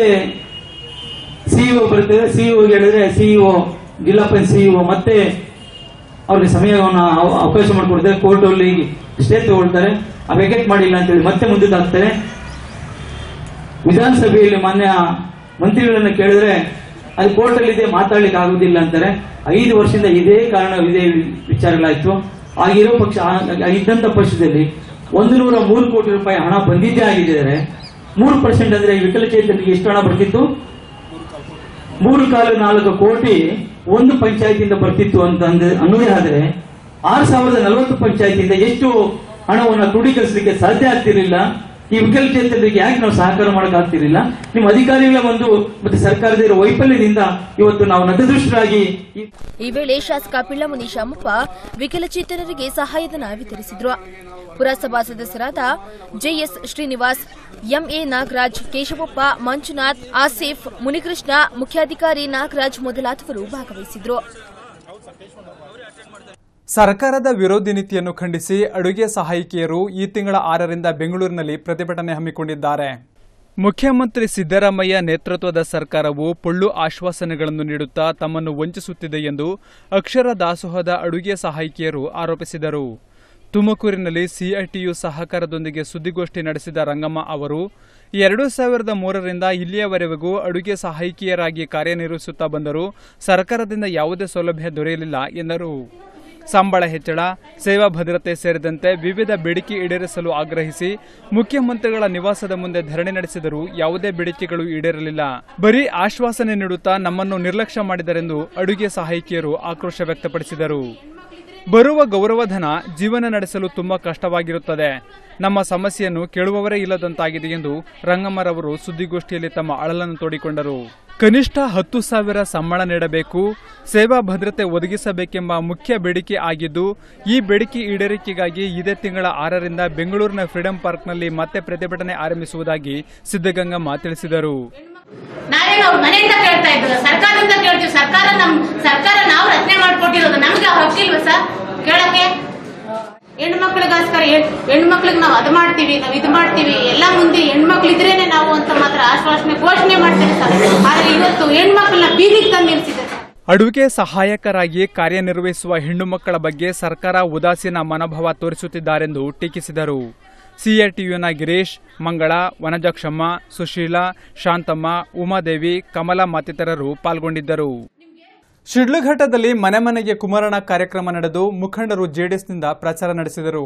ಸಿಇಒ ಬರ್ತದೆ ಸಿಇಒ ಹೇಳಿದ್ರೆ ಸಿಇಒ ಜಿಲ್ಲಾ ಪಂಚಾಯತ್ ಸಿಇಒ ಮತ್ತೆ ಅವ್ರಿಗೆ ಸಮಯವನ್ನು ಅವ- ಅವಕಾಶ ಮಾಡಿಕೊಡ್ತಾರೆ ಕೋರ್ಟ್ ಅಲ್ಲಿ ಸ್ಟೇ ತಗೊಳ್ತಾರೆ ಆ ವೆಕೆಟ್ ಮಾಡಿಲ್ಲ ಅಂತ ಹೇಳಿ ಮತ್ತೆ ಮುಂದಕ್ಕಾಗ್ತಾರೆ ವಿಧಾನಸಭೆಯಲ್ಲಿ ಮಾನ್ಯ ಮಂತ್ರಿಗಳನ್ನ ಕೇಳಿದ್ರೆ ಅದು ಕೋರ್ಟ್ ಅಲ್ಲಿ ಇದೆ ಮಾತಾಡ್ಲಿಕ್ಕೆ ಆಗುದಿಲ್ಲ ಅಂತಾರೆ ಐದು ವರ್ಷದಿಂದ ಇದೇ ಕಾರಣ ಇದೇ ವಿಚಾರಗಳಾಯ್ತು ಆಗಿರೋ ಪಕ್ಷ ಆ- ಇದ್ದಂತ ಪಕ್ಷದಲ್ಲಿ ಒಂದು ನೂರ ಮೂರು ಕೋಟಿ ರೂಪಾಯಿ ಹಣ ಬಂದಿದ್ದೇ ಆಗಿದ್ದಾರೆ ಮೂರು ಪರ್ಸೆಂಟ್ ಅಂದ್ರೆ ವಿಕಲಚೇತನಿಗೆ ಎಷ್ಟು ಹಣ ಬರ್ತಿತ್ತು ಮೂರು ಕಾಲು ನಾಲ್ಕು ಕೋಟಿ ಒಂದು ಪಂಚಾಯತಿಂದ ಬರ್ತಿತ್ತು ಅಂತ ಅಂದ- ಅನ್ನೋದೇ ಆದ್ರೆ ಆರು ಸಾವಿರದ ನಲವತ್ತು ಪಂಚಾಯತಿಂದ ಎಷ್ಟು ಹಣವನ್ನು ಕ್ರೋಢೀಕರಿಸಲಿಕ್ಕೆ ಸಾಧ್ಯ ಆಗ್ತಿರ್ಲಿಲ್ಲ ಈ ವಿಕಲಚೇತನರಿಗೆ ಯಾಕೆ ನಾವು ಸಹಕಾರ ಮಾಡಕ್ ಆಗ್ತಿರ್ಲಿಲ್ಲ ನಿಮ್ಮ ಅಧಿಕಾರಿಗಳ ಒಂದು ಮತ್ತೆ ಸರ್ಕಾರದ ಇರೋ ವೈಫಲ್ಯದಿಂದ ಇವತ್ತು ನಾವು ನತದೃಷ್ಟರಾಗಿ ಈ
ಈ ವೇಳೆ ಶಾಸಕ ಪಿಳ್ಳಮುನಿ ಶಾಮಪ್ಪ ವಿಕಲಚೇತನರಿಗೆ ಸಹಾಯಧನ ವಿತರಿಸಿದ್ರು ಪುರಸಭಾ ಸದಸ್ಯರಾದ ಜೆಎಸ್ ಶ್ರೀನಿವಾಸ್ ಎಂಎ ನಾಗರಾಜ್ ಕೇಶವಪ್ಪ ಮಂಜುನಾಥ್ ಆಸಿಫ್ ಮುನಿಕೃಷ್ಣ ಮುಖ್ಯಾಧಿಕಾರಿ ನಾಗರಾಜ್ ಮೊದಲಾದವರು ಭಾಗವಹಿಸಿದ್ರು
ಸರ್ಕಾರದ ವಿರೋಧಿ ನೀತಿಯನ್ನು ಖಂಡಿಸಿ ಅಡುಗೆ ಸಹಾಯಕಿಯರು ಈ ತಿಂಗಳ ಆರರಿಂದ ಬೆಂಗಳೂರಿನಲ್ಲಿ ಪ್ರತಿಭಟನೆ ಹಮ್ಮಿಕೊಂಡಿದ್ದಾರೆ ಮುಖ್ಯಮಂತ್ರಿ ಸಿದ್ದರಾಮಯ್ಯ ನೇತೃತ್ವದ ಸರ್ಕಾರವು ಪೊಳ್ಳು ಆಶ್ವಾಸನೆಗಳನ್ನು ನೀಡುತ್ತಾ ತಮ್ಮನ್ನು ವಂಚಿಸುತ್ತಿದೆ ಎಂದು ಅಕ್ಷರ ದಾಸೋಹದ ಅಡುಗೆ ಸಹಾಯಕಿಯರು ಆರೋಪಿಸಿದರು ತುಮಕೂರಿನಲ್ಲಿ ಸಿಐಟಿಯು ಸಹಕಾರದೊಂದಿಗೆ ಸುದ್ದಿಗೋಷ್ಠಿ ನಡೆಸಿದ ರಂಗಮ್ಮ ಅವರು ಎರಡು ಸಾವಿರದ ಮೂರರಿಂದ ಇಲ್ಲಿಯವರೆಗೂ ಅಡುಗೆ ಸಹಾಯಕಿಯರಾಗಿ ಕಾರ್ಯನಿರ್ವಹಿಸುತ್ತಾ ಬಂದರೂ ಸರ್ಕಾರದಿಂದ ಯಾವುದೇ ಸೌಲಭ್ಯ ದೊರೆಯಲಿಲ್ಲ ಎಂದರು ಸಂಬಳ ಹೆಚ್ಚಳ ಸೇವಾ ಭದ್ರತೆ ಸೇರಿದಂತೆ ವಿವಿಧ ಬೇಡಿಕೆ ಈಡೇರಿಸಲು ಆಗ್ರಹಿಸಿ ಮುಖ್ಯಮಂತ್ರಿಗಳ ನಿವಾಸದ ಮುಂದೆ ಧರಣಿ ನಡೆಸಿದರೂ ಯಾವುದೇ ಬೇಡಿಕೆಗಳು ಈಡೇರಲಿಲ್ಲ ಬರೀ ಆಶ್ವಾಸನೆ ನೀಡುತ್ತಾ ನಮ್ಮನ್ನು ನಿರ್ಲಕ್ಷ್ಯ ಮಾಡಿದರೆಂದು ಅಡುಗೆ ಸಹಾಯಕಿಯರು ಆಕ್ರೋಶ ವ್ಯಕ್ತಪಡಿಸಿದರು ಬರುವ ಗೌರವಧನ ಜೀವನ ನಡೆಸಲು ತುಂಬಾ ಕಷ್ಟವಾಗಿರುತ್ತದೆ ನಮ್ಮ ಸಮಸ್ಯೆಯನ್ನು ಕೇಳುವವರೇ ಇಲ್ಲದಂತಾಗಿದೆ ಎಂದು ರಂಗಮ್ಮರವರು ಸುದ್ದಿಗೋಷ್ಠಿಯಲ್ಲಿ ತಮ್ಮ ಅಳಲನ್ನು ತೋಡಿಕೊಂಡರು ಕನಿಷ್ಠ ಹತ್ತು ಸಾವಿರ ಸಂಬಳ ನೀಡಬೇಕು ಸೇವಾ ಭದ್ರತೆ ಒದಗಿಸಬೇಕೆಂಬ ಮುಖ್ಯ ಬೇಡಿಕೆ ಆಗಿದ್ದು ಈ ಬೇಡಿಕೆ ಈಡೇರಿಕೆಗಾಗಿ ಇದೇ ತಿಂಗಳ ಆರರಿಂದ ಬೆಂಗಳೂರಿನ ಫ್ರೀಡಂ ಪಾರ್ಕ್ನಲ್ಲಿ ಮತ್ತೆ ಪ್ರತಿಭಟನೆ ಆರಂಭಿಸುವುದಾಗಿ ಸಿದ್ದಗಂಗಮ್ಮ ತಿಳಿಸಿದರು
ನಾವೇನು ಅವ್ರ ಮನೆಯಿಂದ ಕೇಳ್ತಾ ಇದ್ರು ಸರ್ಕಾರದಿಂದ ಕೇಳ್ತೀವಿ ಸರ್ಕಾರ ನಮ್ ಸರ್ಕಾರ ನಾವು ರಚನೆ ಮಾಡ್ಕೊಟ್ಟಿರೋದು ನಮ್ಗೆ ಆ ಹಕ್ಕಿಲ್ವ ಸರ್ ಕೇಳಕ್ಕೆ ಹೆಣ್ಮಕ್ಳಿಗೋಸ್ಕರ ಹೆಣ್ಮಕ್ಳಿಗೆ ನಾವು ಅದು ಮಾಡ್ತೀವಿ ನಾವು ಇದು ಮಾಡ್ತೀವಿ ಎಲ್ಲ ಮುಂದೆ ಹೆಣ್ಮಕ್ಳು ಇದ್ರೇನೆ ನಾವು ಅಂತ ಮಾತ್ರ ಆಶ್ವಾಸನೆ ಘೋಷಣೆ ಮಾಡ್ತೀವಿ ಸರ್ ಆದ್ರೆ ಇವತ್ತು ಹೆಣ್ಮಕ್ಳನ್ನ ಬೀದಿಗೆ ತಂದು ನಿಲ್ಸಿದೆ ಸರ್
ಅಡುಗೆ ಸಹಾಯಕರಾಗಿ ಕಾರ್ಯನಿರ್ವಹಿಸುವ ಹೆಣ್ಣು ಮಕ್ಕಳ ಬಗ್ಗೆ ಸರ್ಕಾರ ಉದಾಸೀನ ಮನೋಭಾವ ತೋರಿಸುತ್ತಿದ್ದಾರೆಂದು ಟೀಕಿಸಿದರು ಸಿಎಟಿಯುನ ಗಿರೀಶ್ ಮಂಗಳ ವನಜಕ್ಷಮ್ಮ ಸುಶೀಲಾ ಶಾಂತಮ್ಮ ಉಮಾದೇವಿ ಕಮಲಾ ಮತ್ತಿತರರು ಪಾಲ್ಗೊಂಡಿದ್ದರು ಶಿಡ್ಲಘಟ್ಟದಲ್ಲಿ ಮನೆ ಮನೆಗೆ ಕುಮಾರಣ ಕಾರ್ಯಕ್ರಮ ನಡೆದು ಮುಖಂಡರು ಜೆಡಿಎಸ್ನಿಂದ ಪ್ರಚಾರ ನಡೆಸಿದರು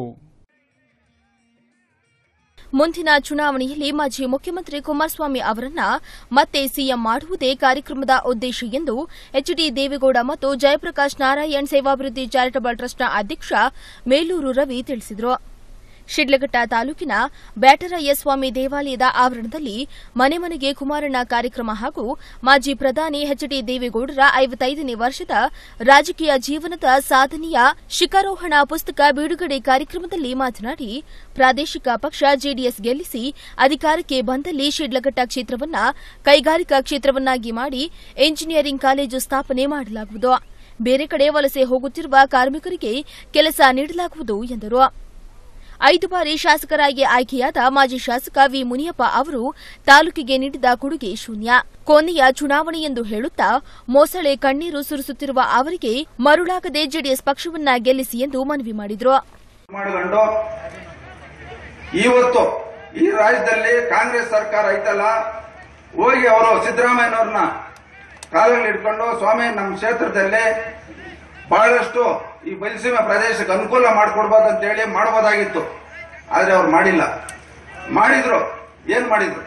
ಮುಂದಿನ ಚುನಾವಣೆಯಲ್ಲಿ ಮಾಜಿ ಮುಖ್ಯಮಂತ್ರಿ ಕುಮಾರಸ್ವಾಮಿ ಅವರನ್ನ ಮತ್ತೆ ಸಿಎಂ ಮಾಡುವುದೇ ಕಾರ್ಯಕ್ರಮದ ಉದ್ದೇಶ ಎಂದು ಎಚ್ಡಿ ದೇವೇಗೌಡ ಮತ್ತು ಜಯಪ್ರಕಾಶ್ ನಾರಾಯಣ್ ಸೇವಾಭಿವೃದ್ಧಿ ಚಾರಿಟಬಲ್ ಟ್ರಸ್ಟ್ನ ಅಧ್ಯಕ್ಷ ಮೇಲೂರು ರವಿ ತಿಳಿಸಿದರು ಶಿಡ್ಲಘಟ್ಟ ತಾಲೂಕಿನ ಬ್ಯಾಟರಾಯ ಸ್ವಾಮಿ ದೇವಾಲಯದ ಆವರಣದಲ್ಲಿ ಮನೆ ಮನೆಗೆ ಕುಮಾರಣ್ಣ ಕಾರ್ಯಕ್ರಮ ಹಾಗೂ ಮಾಜಿ ಪ್ರಧಾನಿ ಎಚ್ಡಿ ದೇವೇಗೌಡರ ಐವತ್ತೈದನೇ ವರ್ಷದ ರಾಜಕೀಯ ಜೀವನದ ಸಾಧನೆಯ ಶಿಖಾರೋಹಣ ಪುಸ್ತಕ ಬಿಡುಗಡೆ ಕಾರ್ಯಕ್ರಮದಲ್ಲಿ ಮಾತನಾಡಿ ಪ್ರಾದೇಶಿಕ ಪಕ್ಷ ಜೆಡಿಎಸ್ ಗೆಲ್ಲಿಸಿ ಅಧಿಕಾರಕ್ಕೆ ಬಂದಲ್ಲಿ ಶಿಡ್ಲಘಟ್ಟ ಕ್ಷೇತ್ರವನ್ನ ಕೈಗಾರಿಕಾ ಕ್ಷೇತ್ರವನ್ನಾಗಿ ಮಾಡಿ ಎಂಜಿನಿಯರಿಂಗ್ ಕಾಲೇಜು ಸ್ಥಾಪನೆ ಮಾಡಲಾಗುವುದು ಬೇರೆ ಕಡೆ ವಲಸೆ ಹೋಗುತ್ತಿರುವ ಕಾರ್ಮಿಕರಿಗೆ ಕೆಲಸ ನೀಡಲಾಗುವುದು ಎಂದರು ಐದು ಬಾರಿ ಶಾಸಕರಾಗಿ ಆಯ್ಕೆಯಾದ ಮಾಜಿ ಶಾಸಕ ವಿ ಮುನಿಯಪ್ಪ ಅವರು ತಾಲೂಕಿಗೆ ನೀಡಿದ ಕೊಡುಗೆ ಶೂನ್ಯ ಕೊನೆಯ ಚುನಾವಣೆ ಎಂದು ಹೇಳುತ್ತಾ ಮೊಸಳೆ ಕಣ್ಣೀರು ಸುರಿಸುತ್ತಿರುವ ಅವರಿಗೆ ಮರುಳಾಗದೆ ಜೆಡಿಎಸ್ ಪಕ್ಷವನ್ನ ಗೆಲ್ಲಿಸಿ ಎಂದು ಮನವಿ ಮಾಡಿದರು
ಮಾಡಿಕೊಂಡು ಇವತ್ತು ಈ ರಾಜ್ಯದಲ್ಲಿ ಕಾಂಗ್ರೆಸ್ ಸರ್ಕಾರ ಐತಲ್ಲ ಹೋಗಿ ಅವರು ಸಿದ್ದರಾಮಯ್ಯನವ್ರನ್ನ ಕಾಲಲ್ಲಿ ಹಿಡ್ಕೊಂಡು ಸ್ವಾಮಿ ನಮ್ಮ ಕ್ಷೇತ್ರದಲ್ಲಿ ಬಹಳಷ್ಟು ಈ ಬಯಲುಸೀಮೆ ಪ್ರದೇಶಕ್ಕೆ ಅನುಕೂಲ ಮಾಡಿಕೊಡ್ಬೋದು ಅಂತ ಹೇಳಿ ಮಾಡಬಹುದಾಗಿತ್ತು ಆದ್ರೆ ಅವ್ರು ಮಾಡಿಲ್ಲ ಮಾಡಿದ್ರು ಏನ್ ಮಾಡಿದ್ರು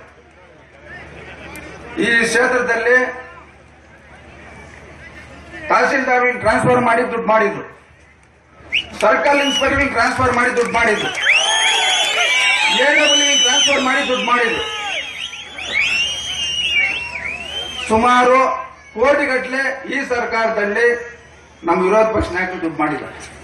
ಈ ಕ್ಷೇತ್ರದಲ್ಲಿ ತಹಸೀಲ್ದಾರ್ಗಳಿಗೆ ಟ್ರಾನ್ಸ್ಫರ್ ಮಾಡಿ ದುಡ್ಡು ಮಾಡಿದ್ರು ಸರ್ಕಲ್ ಇನ್ಸ್ಪೆಕ್ಟರ್ ಟ್ರಾನ್ಸ್ಫರ್ ಮಾಡಿ ದುಡ್ಡು ಮಾಡಿದ್ರು ಎಡಬ್ಲ್ಯೂ ಟ್ರಾನ್ಸ್ಫರ್ ಮಾಡಿ ದುಡ್ಡು ಮಾಡಿದ್ರು ಸುಮಾರು ಕೋಟಿಗಟ್ಟಲೆ ಈ ಸರ್ಕಾರದಲ್ಲಿ ನಮ್ಮ ವಿರೋಧ ಪಕ್ಷ ನಾಯಕರು ದುಡ್ಡು ಮಾಡಿಲ್ಲ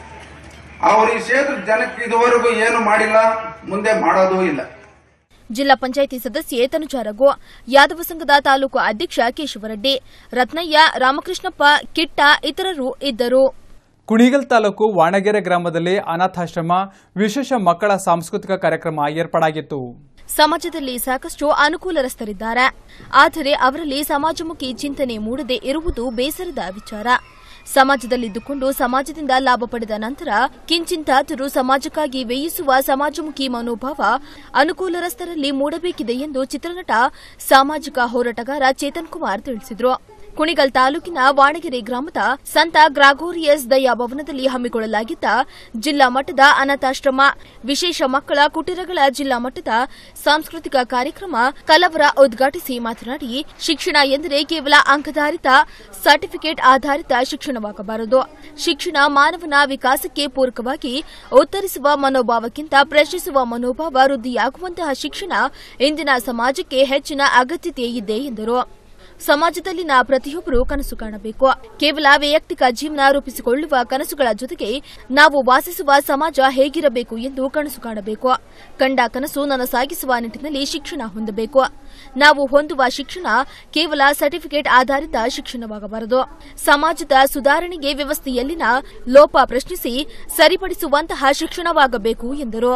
ಅವರು ಈ ಕ್ಷೇತ್ರದ ಜನಕ್ಕೆ ಇದುವರೆಗೂ ಏನು ಮಾಡಿಲ್ಲ ಮುಂದೆ ಮಾಡೋದೂ ಇಲ್ಲ
ಜಿಲ್ಲಾ ಪಂಚಾಯಿತಿ ಸದಸ್ಯೆ ತನುಜಾರಗು ಯಾದವ ಸಂಘದ ತಾಲೂಕು ಅಧ್ಯಕ್ಷ ಕೇಶವರೆಡ್ಡಿ ರತ್ನಯ್ಯ ರಾಮಕೃಷ್ಣಪ್ಪ ಕಿಟ್ಟ ಇತರರು ಇದ್ದರು
ಕುಣಿಗಲ್ ತಾಲೂಕು ವಾಣಗೆರೆ ಗ್ರಾಮದಲ್ಲಿ ಅನಾಥಾಶ್ರಮ ವಿಶೇಷ ಮಕ್ಕಳ ಸಾಂಸ್ಕೃತಿಕ ಕಾರ್ಯಕ್ರಮ ಏರ್ಪಾಡಾಗಿತ್ತು
ಸಮಾಜದಲ್ಲಿ ಸಾಕಷ್ಟು ಅನುಕೂಲರಸ್ಥರಿದ್ದಾರೆ ಆದರೆ ಅವರಲ್ಲಿ ಸಮಾಜಮುಖಿ ಚಿಂತನೆ ಮೂಡದೇ ಇರುವುದು ಬೇಸರದ ವಿಚಾರ ಸಮಾಜದಲ್ಲಿದ್ದುಕೊಂಡು ಸಮಾಜದಿಂದ ಲಾಭ ಪಡೆದ ನಂತರ ಕಿಂಚಿಂತಾದರೂ ಸಮಾಜಕ್ಕಾಗಿ ವ್ಯಯಿಸುವ ಸಮಾಜಮುಖಿ ಮನೋಭಾವ ಅನುಕೂಲರಸ್ಥರಲ್ಲಿ ಮೂಡಬೇಕಿದೆ ಎಂದು ಚಿತ್ರನಟ ಸಾಮಾಜಿಕ ಹೋರಾಟಗಾರ ಚೇತನ್ ಕುಮಾರ್ ತಿಳಿಸಿದರು ಕುಣಿಗಲ್ ತಾಲೂಕಿನ ವಾಣಗೆರೆ ಗ್ರಾಮದ ಸಂತ ಗ್ರಾಗೋರಿಯಸ್ ದಯಾ ಭವನದಲ್ಲಿ ಹಮ್ಮಿಕೊಳ್ಳಲಾಗಿದ್ದ ಜಿಲ್ಲಾ ಮಟ್ಟದ ಅನಾಥಾಶ್ರಮ ವಿಶೇಷ ಮಕ್ಕಳ ಕುಟೀರಗಳ ಜಿಲ್ಲಾ ಮಟ್ಟದ ಸಾಂಸ್ಕೃತಿಕ ಕಾರ್ಯಕ್ರಮ ಕಲವರ ಉದ್ಘಾಟಿಸಿ ಮಾತನಾಡಿ ಶಿಕ್ಷಣ ಎಂದರೆ ಕೇವಲ ಅಂಕಧಾರಿತ ಸರ್ಟಿಫಿಕೇಟ್ ಆಧಾರಿತ ಶಿಕ್ಷಣವಾಗಬಾರದು ಶಿಕ್ಷಣ ಮಾನವನ ವಿಕಾಸಕ್ಕೆ ಪೂರಕವಾಗಿ ಉತ್ತರಿಸುವ ಮನೋಭಾವಕ್ಕಿಂತ ಪ್ರಶ್ನಿಸುವ ಮನೋಭಾವ ವೃದ್ಧಿಯಾಗುವಂತಹ ಶಿಕ್ಷಣ ಇಂದಿನ ಸಮಾಜಕ್ಕೆ ಹೆಚ್ಚಿನ ಅಗತ್ಯತೆ ಇದೆ ಎಂದರು ಸಮಾಜದಲ್ಲಿನ ಪ್ರತಿಯೊಬ್ಬರು ಕನಸು ಕಾಣಬೇಕು ಕೇವಲ ವೈಯಕ್ತಿಕ ಜೀವನ ರೂಪಿಸಿಕೊಳ್ಳುವ ಕನಸುಗಳ ಜೊತೆಗೆ ನಾವು ವಾಸಿಸುವ ಸಮಾಜ ಹೇಗಿರಬೇಕು ಎಂದು ಕನಸು ಕಾಣಬೇಕು ಕಂಡ ಕನಸು ನನಸಾಗಿಸುವ ನಿಟ್ಟಿನಲ್ಲಿ ಶಿಕ್ಷಣ ಹೊಂದಬೇಕು ನಾವು ಹೊಂದುವ ಶಿಕ್ಷಣ ಕೇವಲ ಸರ್ಟಿಫಿಕೇಟ್ ಆಧಾರಿತ ಶಿಕ್ಷಣವಾಗಬಾರದು ಸಮಾಜದ ಸುಧಾರಣೆಗೆ ವ್ಯವಸ್ಥೆಯಲ್ಲಿನ ಲೋಪ ಪ್ರಶ್ನಿಸಿ ಸರಿಪಡಿಸುವಂತಹ ಶಿಕ್ಷಣವಾಗಬೇಕು ಎಂದರು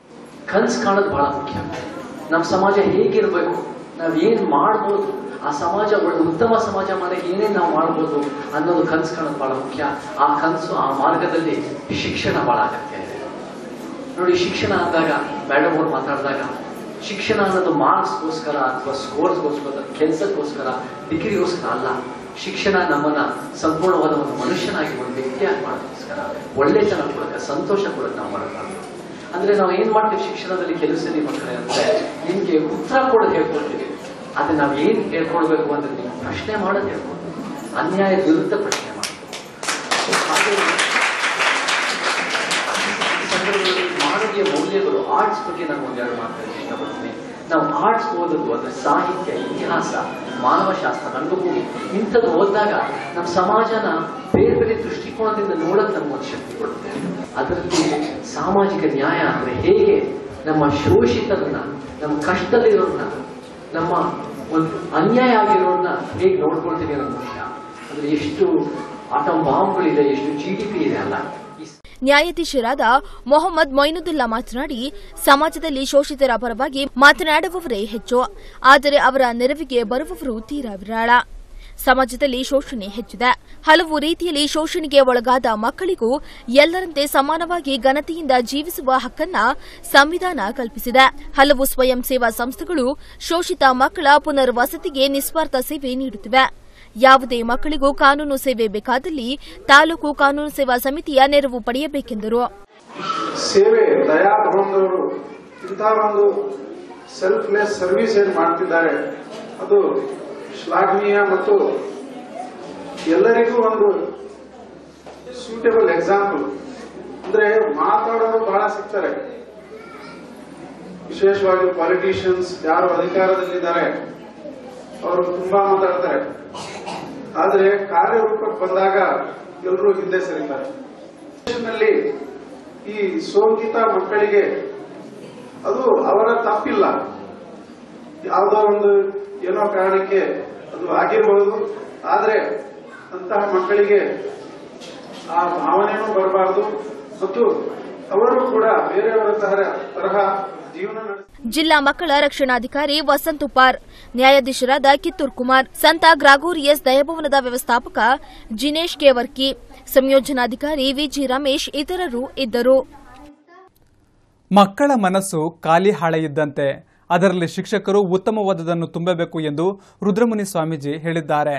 ಕನ್ಸು ಕಾಣೋದು ಬಹಳ ಮುಖ್ಯ ನಮ್ಮ ಸಮಾಜ ಹೇಗಿರ್ಬೇಕು ನಾವ್ ಏನ್ ಮಾಡ್ಬೋದು ಆ ಸಮಾಜ ಒಳ್ಳೆ ಉತ್ತಮ ಸಮಾಜ ಮಾಡಕ್ಕೆ ಏನೇನ್ ನಾವು ಮಾಡ್ಬೋದು ಅನ್ನೋದು ಕನ್ಸು ಕಾಣೋದು ಬಹಳ ಮುಖ್ಯ ಆ ಕನಸು ಆ ಮಾರ್ಗದಲ್ಲಿ ಶಿಕ್ಷಣ ಬಹಳ ಅಗತ್ಯ ಇದೆ ನೋಡಿ ಶಿಕ್ಷಣ ಅಂದಾಗ ಮೇಡಮ್ ಅವ್ರು ಮಾತಾಡಿದಾಗ ಶಿಕ್ಷಣ ಅನ್ನೋದು ಮಾರ್ಕ್ಸ್ಗೋಸ್ಕರ ಅಥವಾ ಸ್ಕೋರ್ಸ್ಗೋಸ್ಕರ ಕೆಲಸಕ್ಕೋಸ್ಕರ ಡಿಗ್ರಿಗೋಸ್ಕರ ಅಲ್ಲ ಶಿಕ್ಷಣ ನಮ್ಮನ್ನ ಸಂಪೂರ್ಣವಾದ ಒಂದು ಮನುಷ್ಯನಾಗಿ ಒಂದು ವ್ಯಕ್ತಿಯಾಗಿ ಮಾಡೋದಕ್ಕೋಸ್ಕರ ಒಳ್ಳೆತನ ಕೊಡಕ್ಕೆ ಸಂತೋಷ ಕೊಡಕ್ಕೆ ನಾವು ಮಾಡೋಕ್ಕಾಗಲ್ಲ ಅಂದ್ರೆ ನಾವು ಏನ್ ಮಾಡ್ತೀವಿ ಶಿಕ್ಷಣದಲ್ಲಿ ಕೆಲಸದಲ್ಲಿ ಮಕ್ಕಳೇ ಅಂದ್ರೆ ನಿಮ್ಗೆ ಉತ್ತರ ಕೊಡೋದು ಹೇಳ್ಕೊಡ್ತೀವಿ ಆದ್ರೆ ನಾವ್ ಏನ್ ಹೇಳ್ಕೊಡ್ಬೇಕು ಅಂದ್ರೆ ನೀವು ಪ್ರಶ್ನೆ ಮಾಡೋದು ಹೇಳ್ಕೊಡ್ತೀವಿ ಅನ್ಯಾಯ ವಿರುದ್ಧ ಪ್ರಶ್ನೆ ಮಾಡ್ತೀವಿ ಹಾಗೆ ಈ ಸಂದರ್ಭದಲ್ಲಿ ಮಾನವೀಯ ಮೌಲ್ಯಗಳು ಆರ್ಟ್ಸ್ ಬಗ್ಗೆ ನಾನು ಒಂದೆರಡು ಮಾತಾಡಕ್ಕೆ ಇಷ್ಟಪಡ್ತೀನಿ ನಾವು ಆರ್ಟ್ಸ್ ಓದೋದು ಅಂದ್ರೆ ಸಾಹಿತ್ಯ ಇತಿಹಾಸ ಮಾನವಶಾಸ್ತ್ರ ರಂಗಭೂಮಿ ಇಂಥದ್ದು ಓದಿದಾಗ ನಮ್ಮ ಸಮಾಜನ ಬೇರೆ ಬೇರೆ ದೃಷ್ಟಿಕೋನದಿಂದ ನೋಡಕ್ ನಮ್ಗೆ ಒಂದು ಶಕ್ತಿ ಕೊಡುತ್ತೆ ಅದರಲ್ಲಿ ಸಾಮಾಜಿಕ ನ್ಯಾಯ ಅಂದ್ರೆ ಹೇಗೆ ನಮ್ಮ ಶೋಷಿತರನ್ನ ನಮ್ಮ ಕಷ್ಟದಲ್ಲಿರೋರನ್ನ ನಮ್ಮ ಒಂದು ಅನ್ಯಾಯ ಆಗಿರೋರನ್ನ ಹೇಗೆ ನೋಡ್ಕೊಳ್ತೀವಿ ಅನ್ನೋದು ಮುಖ್ಯ ಅಂದ್ರೆ ಎಷ್ಟು ಆಟಮ್ ಬಾಂಬ್ಗಳಿದೆ ಎಷ್ಟು ಜಿ ಡಿ ಪಿ ಇದೆ ಅಲ್ಲ ಈ
ನ್ಯಾಯಾಧೀಶರಾದ ಮೊಹಮ್ಮದ್ ಮೊಯ್ನುದ್ದಿಲ್ಲಾ ಮಾತನಾಡಿ ಸಮಾಜದಲ್ಲಿ ಶೋಷಿತರ ಪರವಾಗಿ ಮಾತನಾಡುವವರೇ ಹೆಚ್ಚು ಆದರೆ ಅವರ ನೆರವಿಗೆ ಬರುವವರು ತೀರಾ ವಿರಾಳ ಸಮಾಜದಲ್ಲಿ ಶೋಷಣೆ ಹೆಚ್ಚಿದೆ ಹಲವು ರೀತಿಯಲ್ಲಿ ಶೋಷಣೆಗೆ ಒಳಗಾದ ಮಕ್ಕಳಿಗೂ ಎಲ್ಲರಂತೆ ಸಮಾನವಾಗಿ ಘನತೆಯಿಂದ ಜೀವಿಸುವ ಹಕ್ಕನ್ನ ಸಂವಿಧಾನ ಕಲ್ಪಿಸಿದೆ ಹಲವು ಸ್ವಯಂ ಸೇವಾ ಸಂಸ್ಥೆಗಳು ಶೋಷಿತ ಮಕ್ಕಳ ಪುನರ್ವಸತಿಗೆ ನಿಸ್ವಾರ್ಥ ಸೇವೆ ನೀಡುತ್ತಿವೆ ಯಾವುದೇ ಮಕ್ಕಳಿಗೂ ಕಾನೂನು ಸೇವೆ ಬೇಕಾದಲ್ಲಿ ತಾಲೂಕು ಕಾನೂನು ಸೇವಾ ಸಮಿತಿಯ ನೆರವು ಪಡೆಯಬೇಕೆಂದರು
ಸೇವೆ ದಯಾ ಭವನದವರು ಇಂತಹ ಒಂದು ಸೆಲ್ಫ್ಲೆಸ್ ಸರ್ವಿಸ್ ಏನ್ ಮಾಡ್ತಿದ್ದಾರೆ ಅದು ಶ್ಲಾಘನೀಯ ಮತ್ತು ಎಲ್ಲರಿಗೂ ಒಂದು ಸೂಟೇಬಲ್ ಎಕ್ಸಾಂಪಲ್ ಅಂದ್ರೆ ಮಾತಾಡೋರು ಬಹಳ ಸಿಗ್ತಾರೆ ವಿಶೇಷವಾಗಿ ಪಾಲಿಟಿಷಿಯನ್ಸ್ ಯಾರು ಅಧಿಕಾರದಲ್ಲಿದ್ದಾರೆ ಅವರು ತುಂಬಾ ಮಾತಾಡ್ತಾರೆ ಆದ್ರೆ ಕಾರ್ಯರೂಪಕ್ಕೆ ಬಂದಾಗ ಎಲ್ಲರೂ ಹಿಂದೆ ಸರಿತಾರೆ ದೇಶದಲ್ಲಿ ಈ ಸೋಂಕಿತ ಮಕ್ಕಳಿಗೆ ಅದು ಅವರ ತಪ್ಪಿಲ್ಲ ಯಾವುದೋ ಒಂದು ಏನೋ ಕಾರಣಕ್ಕೆ ಅದು ಆಗಿರಬಹುದು ಆದ್ರೆ ಅಂತಹ ಮಕ್ಕಳಿಗೆ ಆ ಭಾವನೆನೂ ಬರಬಾರದು ಮತ್ತು ಅವರು ಕೂಡ ಬೇರೆಯವರ ತರಹ ತರಹ ಜೀವನ ನಡೆಸ
ಜಿಲ್ಲಾ ಮಕ್ಕಳ ರಕ್ಷಣಾಧಿಕಾರಿ ವಸಂತ್ ಉಪಾರ್ ನ್ಯಾಯಾಧೀಶರಾದ ಕಿತ್ತೂರ್ ಕುಮಾರ್ ಸಂತ ಗ್ರಾಗೋರಿಯಸ್ ದಯಭವನದ ವ್ಯವಸ್ಥಾಪಕ ಜಿನೇಶ್ ಕೇವರ್ಕಿ ಸಂಯೋಜನಾಧಿಕಾರಿ ವಿಜಿ ರಮೇಶ್ ಇತರರು ಇದ್ದರು
ಮಕ್ಕಳ ಮನಸ್ಸು ಖಾಲಿ ಹಾಳೆ ಇದ್ದಂತೆ ಅದರಲ್ಲಿ ಶಿಕ್ಷಕರು ಉತ್ತಮವಾದುದನ್ನು ತುಂಬಬೇಕು ಎಂದು ರುದ್ರಮುನಿ ಸ್ವಾಮೀಜಿ ಹೇಳಿದ್ದಾರೆ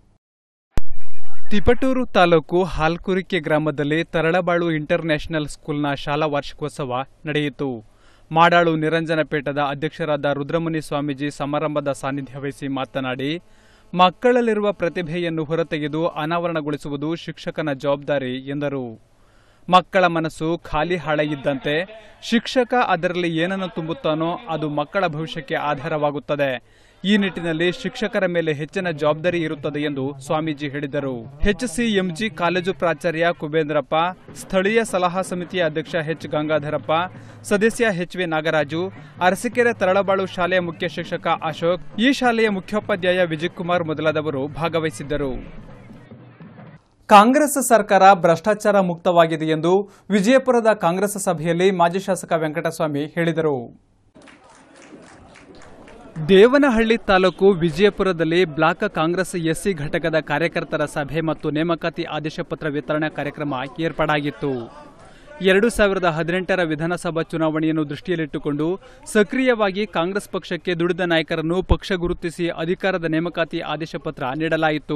ತಿಪಟೂರು ತಾಲೂಕು ಹಾಲ್ಕುರಿಕೆ ಗ್ರಾಮದಲ್ಲಿ ತರಳಬಾಳು ಇಂಟರ್ ನ್ಯಾಷನಲ್ ಸ್ಕೂಲ್ನ ಶಾಲಾ ವಾರ್ಷಿಕೋತ್ಸವ ನಡೆಯಿತು ಮಾಡಾಳು ನಿರಂಜನಪೇಟದ ಅಧ್ಯಕ್ಷರಾದ ರುದ್ರಮುನಿ ಸ್ವಾಮೀಜಿ ಸಮಾರಂಭದ ಸಾನ್ನಿಧ್ಯ ವಹಿಸಿ ಮಾತನಾಡಿ ಮಕ್ಕಳಲ್ಲಿರುವ ಪ್ರತಿಭೆಯನ್ನು ಹೊರತೆಗೆದು ಅನಾವರಣಗೊಳಿಸುವುದು ಶಿಕ್ಷಕನ ಜವಾಬ್ದಾರಿ ಎಂದರು ಮಕ್ಕಳ ಮನಸ್ಸು ಖಾಲಿ ಹಾಳೆ ಇದ್ದಂತೆ ಶಿಕ್ಷಕ ಅದರಲ್ಲಿ ಏನನ್ನು ತುಂಬುತ್ತಾನೋ ಅದು ಮಕ್ಕಳ ಭವಿಷ್ಯಕ್ಕೆ ಆಧಾರವಾಗುತ್ತದೆ ಈ ನಿಟ್ಟಿನಲ್ಲಿ ಶಿಕ್ಷಕರ ಮೇಲೆ ಹೆಚ್ಚಿನ ಜವಾಬ್ದಾರಿ ಇರುತ್ತದೆ ಎಂದು ಸ್ವಾಮೀಜಿ ಹೇಳಿದರು ಎಚ್ಸಿಎಂಜಿ ಕಾಲೇಜು ಪ್ರಾಚಾರ್ಯ ಕುಬೇಂದ್ರಪ್ಪ ಸ್ಥಳೀಯ ಸಲಹಾ ಸಮಿತಿಯ ಅಧ್ಯಕ್ಷ ಎಚ್ ಗಂಗಾಧರಪ್ಪ ಸದಸ್ಯ ಎಚ್ ವಿ ನಾಗರಾಜು ಅರಸೀಕೆರೆ ತರಳಬಾಳು ಶಾಲೆಯ ಮುಖ್ಯ ಶಿಕ್ಷಕ ಅಶೋಕ್ ಈ ಶಾಲೆಯ ಮುಖ್ಯೋಪಾಧ್ಯಾಯ ವಿಜಯಕುಮಾರ್ ಮೊದಲಾದವರು ಭಾಗವಹಿಸಿದ್ದರು ಕಾಂಗ್ರೆಸ್ ಸರ್ಕಾರ ಭ್ರಷ್ಟಾಚಾರ ಮುಕ್ತವಾಗಿದೆ ಎಂದು ವಿಜಯಪುರದ ಕಾಂಗ್ರೆಸ್ ಸಭೆಯಲ್ಲಿ ಮಾಜಿ ಶಾಸಕ ವೆಂಕಟಸ್ವಾಮಿ ಹೇಳಿದರು ದೇವನಹಳ್ಳಿ ತಾಲೂಕು ವಿಜಯಪುರದಲ್ಲಿ ಬ್ಲಾಕ್ ಕಾಂಗ್ರೆಸ್ ಎಸ್ಸಿ ಘಟಕದ ಕಾರ್ಯಕರ್ತರ ಸಭೆ ಮತ್ತು ನೇಮಕಾತಿ ಆದೇಶ ಪತ್ರ ವಿತರಣಾ ಕಾರ್ಯಕ್ರಮ ಏರ್ಪಾಡಾಗಿತ್ತು ಎರಡು ಸಾವಿರದ ಹದಿನೆಂಟರ ವಿಧಾನಸಭಾ ಚುನಾವಣೆಯನ್ನು ದೃಷ್ಟಿಯಲ್ಲಿಟ್ಟುಕೊಂಡು ಸಕ್ರಿಯವಾಗಿ ಕಾಂಗ್ರೆಸ್ ಪಕ್ಷಕ್ಕೆ ದುಡಿದ ನಾಯಕರನ್ನು ಪಕ್ಷ ಗುರುತಿಸಿ ಅಧಿಕಾರದ ನೇಮಕಾತಿ ಆದೇಶ ಪತ್ರ ನೀಡಲಾಯಿತು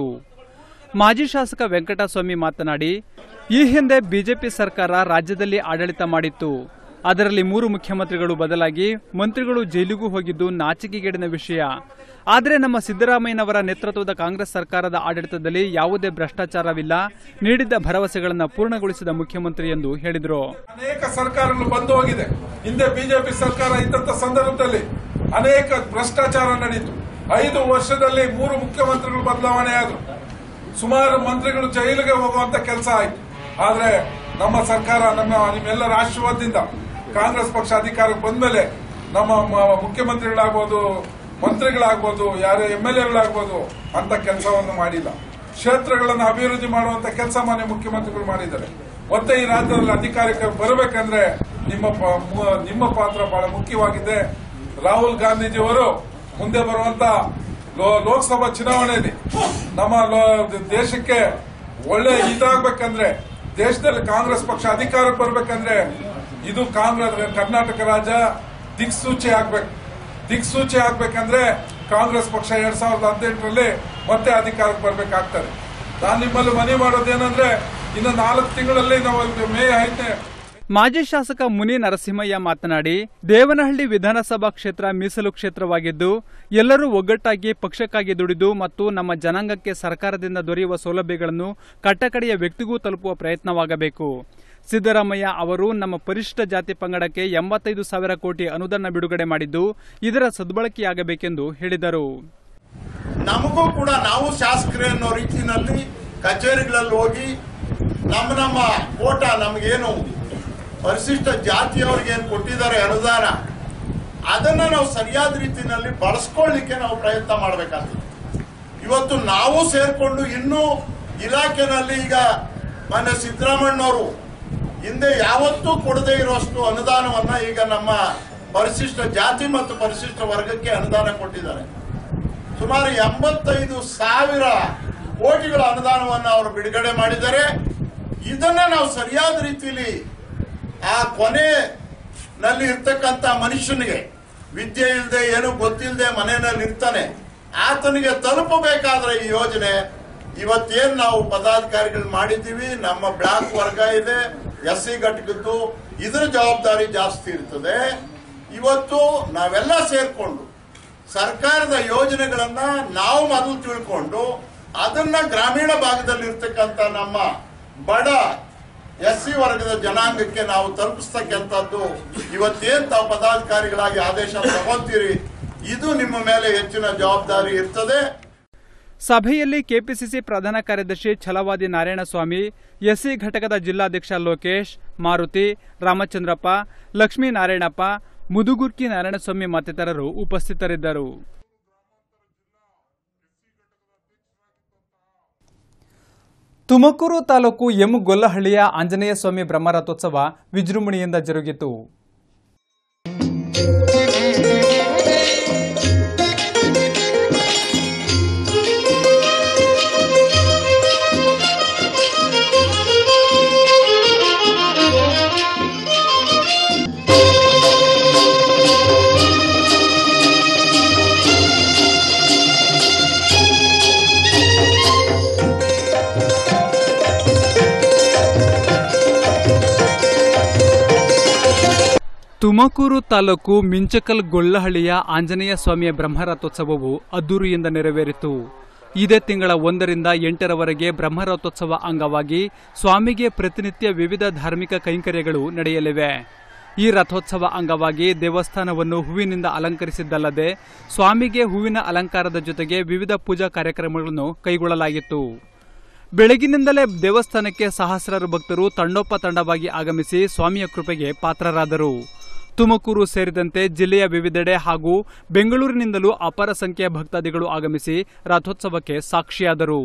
ಮಾಜಿ ಶಾಸಕ ವೆಂಕಟಸ್ವಾಮಿ ಮಾತನಾಡಿ ಈ ಹಿಂದೆ ಬಿಜೆಪಿ ಸರ್ಕಾರ ರಾಜ್ಯದಲ್ಲಿ ಆಡಳಿತ ಮಾಡಿತ್ತು ಅದರಲ್ಲಿ ಮೂರು ಮುಖ್ಯಮಂತ್ರಿಗಳು ಬದಲಾಗಿ ಮಂತ್ರಿಗಳು ಜೈಲಿಗೂ ಹೋಗಿದ್ದು ನಾಚಿಕೆಗೇಡಿನ ವಿಷಯ ಆದರೆ ನಮ್ಮ ಸಿದ್ದರಾಮಯ್ಯನವರ ನೇತೃತ್ವದ ಕಾಂಗ್ರೆಸ್ ಸರ್ಕಾರದ ಆಡಳಿತದಲ್ಲಿ ಯಾವುದೇ ಭ್ರಷ್ಟಾಚಾರವಿಲ್ಲ ನೀಡಿದ್ದ ಭರವಸೆಗಳನ್ನು ಪೂರ್ಣಗೊಳಿಸಿದ ಮುಖ್ಯಮಂತ್ರಿ ಎಂದು ಹೇಳಿದರು
ಅನೇಕ ಸರ್ಕಾರಗಳು ಬಂದು ಹೋಗಿದೆ ಹಿಂದೆ ಬಿಜೆಪಿ ಸರ್ಕಾರ ಇದ್ದಂತ ಸಂದರ್ಭದಲ್ಲಿ ಅನೇಕ ಭ್ರಷ್ಟಾಚಾರ ನಡೀತು ಐದು ವರ್ಷದಲ್ಲಿ ಮೂರು ಮುಖ್ಯಮಂತ್ರಿಗಳು ಬದಲಾವಣೆ ಆದ್ರು ಸುಮಾರು ಮಂತ್ರಿಗಳು ಜೈಲಿಗೆ ಹೋಗುವಂತ ಕೆಲಸ ಆಯ್ತು ಆದ್ರೆ ನಮ್ಮ ಸರ್ಕಾರ ನಮ್ಮ ನಿಮ್ಮೆಲ್ಲರ ಆಶೀರ್ವಾದದಿಂದ ಕಾಂಗ್ರೆಸ್ ಪಕ್ಷ ಅಧಿಕಾರಕ್ಕೆ ಬಂದ್ಮೇಲೆ ನಮ್ಮ ಮ- ಮುಖ್ಯಮಂತ್ರಿಗಳಾಗ್ಬೋದು ಮಂತ್ರಿಗಳಾಗ್ಬೋದು ಯಾರೇ ಎಂ ಎಲ್ ಎಗಳಾಗ್ಬೋದು ಅಂತ ಕೆಲಸವನ್ನು ಮಾಡಿಲ್ಲ ಕ್ಷೇತ್ರಗಳನ್ನು ಅಭಿವೃದ್ಧಿ ಮಾಡುವಂತ ಕೆಲಸ ಮಾನ್ಯ ಮುಖ್ಯಮಂತ್ರಿಗಳು ಮಾಡಿದ್ದಾರೆ ಮತ್ತೆ ಈ ರಾಜ್ಯದಲ್ಲಿ ಅಧಿಕಾರಕ್ಕೆ ಬರಬೇಕಂದ್ರೆ ನಿಮ್ಮ ಪ- ಮು- ನಿಮ್ಮ ಪಾತ್ರ ಬಹಳ ಮುಖ್ಯವಾಗಿದೆ ರಾಹುಲ್ ಗಾಂಧೀಜಿಯವರು ಮುಂದೆ ಬರುವಂತ ಲೋ- ಲೋಕಸಭಾ ಚುನಾವಣೆಯಲ್ಲಿ ನಮ್ಮ ಲೋ- ದೇಶಕ್ಕೆ ಒಳ್ಳೆ ಇದಾಗಬೇಕಂದ್ರೆ ದೇಶದಲ್ಲಿ ಕಾಂಗ್ರೆಸ್ ಪಕ್ಷ ಅಧಿಕಾರಕ್ಕೆ ಬರಬೇಕಂದ್ರೆ ಇದು ಕಾಂಗ್ರೆಸ್ ಕರ್ನಾಟಕ ರಾಜ್ಯ ದಿಕ್ಸೂಚಿ ಆಗ್ಬೇಕು ದಿಕ್ಸೂಚಿ ಆಗ್ಬೇಕಂದ್ರೆ ಕಾಂಗ್ರೆಸ್ ಪಕ್ಷ ಎರಡ್ ಸಾವಿರದ ಹದಿನೆಂಟರಲ್ಲಿ ಮತ್ತೆ ಅಧಿಕಾರಕ್ಕೆ ಬರಬೇಕಾಗ್ತದೆ ನಾನು ನಿಮ್ಮಲ್ಲಿ ಮನವಿ ಮಾಡೋದೇನಂದ್ರೆ ಇನ್ನು ನಾಲ್ಕು ತಿಂಗಳಲ್ಲಿ ನಾವು ಮೇ ಐದನೇ
ಮಾಜಿ ಶಾಸಕ ಮುನಿ ನರಸಿಂಹಯ್ಯ ಮಾತನಾಡಿ ದೇವನಹಳ್ಳಿ ವಿಧಾನಸಭಾ ಕ್ಷೇತ್ರ ಮೀಸಲು ಕ್ಷೇತ್ರವಾಗಿದ್ದು ಎಲ್ಲರೂ ಒಗ್ಗಟ್ಟಾಗಿ ಪಕ್ಷಕ್ಕಾಗಿ ದುಡಿದು ಮತ್ತು ನಮ್ಮ ಜನಾಂಗಕ್ಕೆ ಸರ್ಕಾರದಿಂದ ದೊರೆಯುವ ಸೌಲಭ್ಯಗಳನ್ನು ಕಟ್ಟಕಡೆಯ ವ್ಯಕ್ತಿಗೂ ತಲುಪುವ ಪ್ರಯತ್ನವಾಗಬೇಕು ಸಿದ್ದರಾಮಯ್ಯ ಅವರು ನಮ್ಮ ಪರಿಶಿಷ್ಟ ಜಾತಿ ಪಂಗಡಕ್ಕೆ ಎಂಬತ್ತೈದು ಸಾವಿರ ಕೋಟಿ ಅನುದಾನ ಬಿಡುಗಡೆ ಮಾಡಿದ್ದು ಇದರ ಸದ್ಬಳಕೆಯಾಗಬೇಕೆಂದು ಹೇಳಿದರು
ನಮಗೂ ಕೂಡ ನಾವು ಶಾಸಕರೇ ಅನ್ನೋ ರೀತಿಯಲ್ಲಿ ಕಚೇರಿಗಳಲ್ಲಿ ಹೋಗಿ ನಮ್ಮ ನಮ್ಮ ಕೋಟ ನಮಗೇನು ಪರಿಶಿಷ್ಟ ಜಾತಿಯವ್ರಿಗೆ ಏನು ಕೊಟ್ಟಿದ್ದಾರೆ ಅನುದಾನ ಅದನ್ನ ನಾವು ಸರಿಯಾದ ರೀತಿಯಲ್ಲಿ ಬಳಸ್ಕೊಳ್ಳಿಕ್ಕೆ ನಾವು ಪ್ರಯತ್ನ ಮಾಡಬೇಕಾಗ್ತದೆ ಇವತ್ತು ನಾವು ಸೇರ್ಕೊಂಡು ಇನ್ನೂ ಇಲಾಖೆನಲ್ಲಿ ಈಗ ಮೊನ್ನೆ ಸಿದ್ದರಾಮಣ್ಣವರು ಹಿಂದೆ ಯಾವತ್ತೂ ಕೊಡದೇ ಇರುವಷ್ಟು ಅನುದಾನವನ್ನ ಈಗ ನಮ್ಮ ಪರಿಶಿಷ್ಟ ಜಾತಿ ಮತ್ತು ಪರಿಶಿಷ್ಟ ವರ್ಗಕ್ಕೆ ಅನುದಾನ ಕೊಟ್ಟಿದ್ದಾರೆ ಸುಮಾರು ಎಂಬತ್ತೈದು ಸಾವಿರ ಕೋಟಿಗಳ ಅನುದಾನವನ್ನು ಅವರು ಬಿಡುಗಡೆ ಮಾಡಿದ್ದಾರೆ ಇದನ್ನ ನಾವು ಸರಿಯಾದ ರೀತಿಯಲ್ಲಿ ಆ ಕೊನೆನಲ್ಲಿ ಇರ್ತಕ್ಕಂಥ ಮನುಷ್ಯನಿಗೆ ವಿದ್ಯೆ ಇಲ್ಲದೆ ಏನು ಗೊತ್ತಿಲ್ಲದೆ ಮನೆಯಲ್ಲಿ ಇರ್ತಾನೆ ಆತನಿಗೆ ತಲುಪಬೇಕಾದ್ರೆ ಈ ಯೋಜನೆ ಇವತ್ತೇನ್ ನಾವು ಪದಾಧಿಕಾರಿಗಳು ಮಾಡಿದ್ದೀವಿ ನಮ್ಮ ಬ್ಲಾಕ್ ವರ್ಗ ಇದೆ ಎಸ್ ಸಿ ಘಟಕದ್ದು ಇದರ ಜವಾಬ್ದಾರಿ ಜಾಸ್ತಿ ಇರ್ತದೆ ಇವತ್ತು ನಾವೆಲ್ಲ ಸೇರ್ಕೊಂಡು ಸರ್ಕಾರದ ಯೋಜನೆಗಳನ್ನ ನಾವು ಮೊದಲು ತಿಳ್ಕೊಂಡು ಅದನ್ನ ಗ್ರಾಮೀಣ ಭಾಗದಲ್ಲಿ ಇರ್ತಕ್ಕಂಥ ನಮ್ಮ ಬಡ ಎಸ್ ಸಿ ವರ್ಗದ ಜನಾಂಗಕ್ಕೆ ನಾವು ತಲುಪಿಸ್ತಕ್ಕಂಥದ್ದು ಇವತ್ತೇನ್ ತಾವು ಪದಾಧಿಕಾರಿಗಳಾಗಿ ಆದೇಶ ತಗೊಂತೀರಿ ಇದು ನಿಮ್ಮ ಮೇಲೆ ಹೆಚ್ಚಿನ ಜವಾಬ್ದಾರಿ ಇರ್ತದೆ
ಸಭೆಯಲ್ಲಿ ಕೆಪಿಸಿಸಿ ಪ್ರಧಾನ ಕಾರ್ಯದರ್ಶಿ ಛಲವಾದಿ ನಾರಾಯಣಸ್ವಾಮಿ ಎಸ್ಸಿ ಘಟಕದ ಜಿಲ್ಲಾಧ್ಯಕ್ಷ ಲೋಕೇಶ್ ಮಾರುತಿ ರಾಮಚಂದ್ರಪ್ಪ ಲಕ್ಷ್ಮೀನಾರಾಯಣಪ್ಪ ಮುದುಗುರ್ಕಿ ನಾರಾಯಣಸ್ವಾಮಿ ಮತ್ತಿತರರು ಉಪಸ್ಥಿತರಿದ್ದರು ತುಮಕೂರು ತಾಲೂಕು ಎಂ ಗೊಲ್ಲಹಳ್ಳಿಯ ಆಂಜನೇಯ ಸ್ವಾಮಿ ಬ್ರಹ್ಮರಥೋತ್ಸವ ವಿಜೃಂಭಣೆಯಿಂದ ಜರುಗಿತು ತುಮಕೂರು ತಾಲೂಕು ಮಿಂಚಕಲ್ ಗೊಲ್ಲಹಳ್ಳಿಯ ಆಂಜನೇಯ ಸ್ವಾಮಿಯ ಬ್ರಹ್ಮರಥೋತ್ಸವವು ಅದ್ದೂರಿಯಿಂದ ನೆರವೇರಿತು ಇದೇ ತಿಂಗಳ ಒಂದರಿಂದ ಎಂಟರವರೆಗೆ ಬ್ರಹ್ಮರಥೋತ್ಸವ ಅಂಗವಾಗಿ ಸ್ವಾಮಿಗೆ ಪ್ರತಿನಿತ್ಯ ವಿವಿಧ ಧಾರ್ಮಿಕ ಕೈಂಕರ್ಯಗಳು ನಡೆಯಲಿವೆ ಈ ರಥೋತ್ಸವ ಅಂಗವಾಗಿ ದೇವಸ್ಥಾನವನ್ನು ಹೂವಿನಿಂದ ಅಲಂಕರಿಸಿದ್ದಲ್ಲದೆ ಸ್ವಾಮಿಗೆ ಹೂವಿನ ಅಲಂಕಾರದ ಜೊತೆಗೆ ವಿವಿಧ ಪೂಜಾ ಕಾರ್ಯಕ್ರಮಗಳನ್ನು ಕೈಗೊಳ್ಳಲಾಗಿತ್ತು ಬೆಳಗಿನಿಂದಲೇ ದೇವಸ್ಥಾನಕ್ಕೆ ಸಹಸ್ರಾರು ಭಕ್ತರು ತಂಡೋಪತಂಡವಾಗಿ ಆಗಮಿಸಿ ಸ್ವಾಮಿಯ ಕೃಪೆಗೆ ಪಾತ್ರರಾದರು ತುಮಕೂರು ಸೇರಿದಂತೆ ಜಿಲ್ಲೆಯ ವಿವಿಧೆಡೆ ಹಾಗೂ ಬೆಂಗಳೂರಿನಿಂದಲೂ ಅಪಾರ ಸಂಖ್ಯೆಯ ಭಕ್ತಾದಿಗಳು ಆಗಮಿಸಿ ರಥೋತ್ಸವಕ್ಕೆ ಸಾಕ್ಷಿಯಾದರು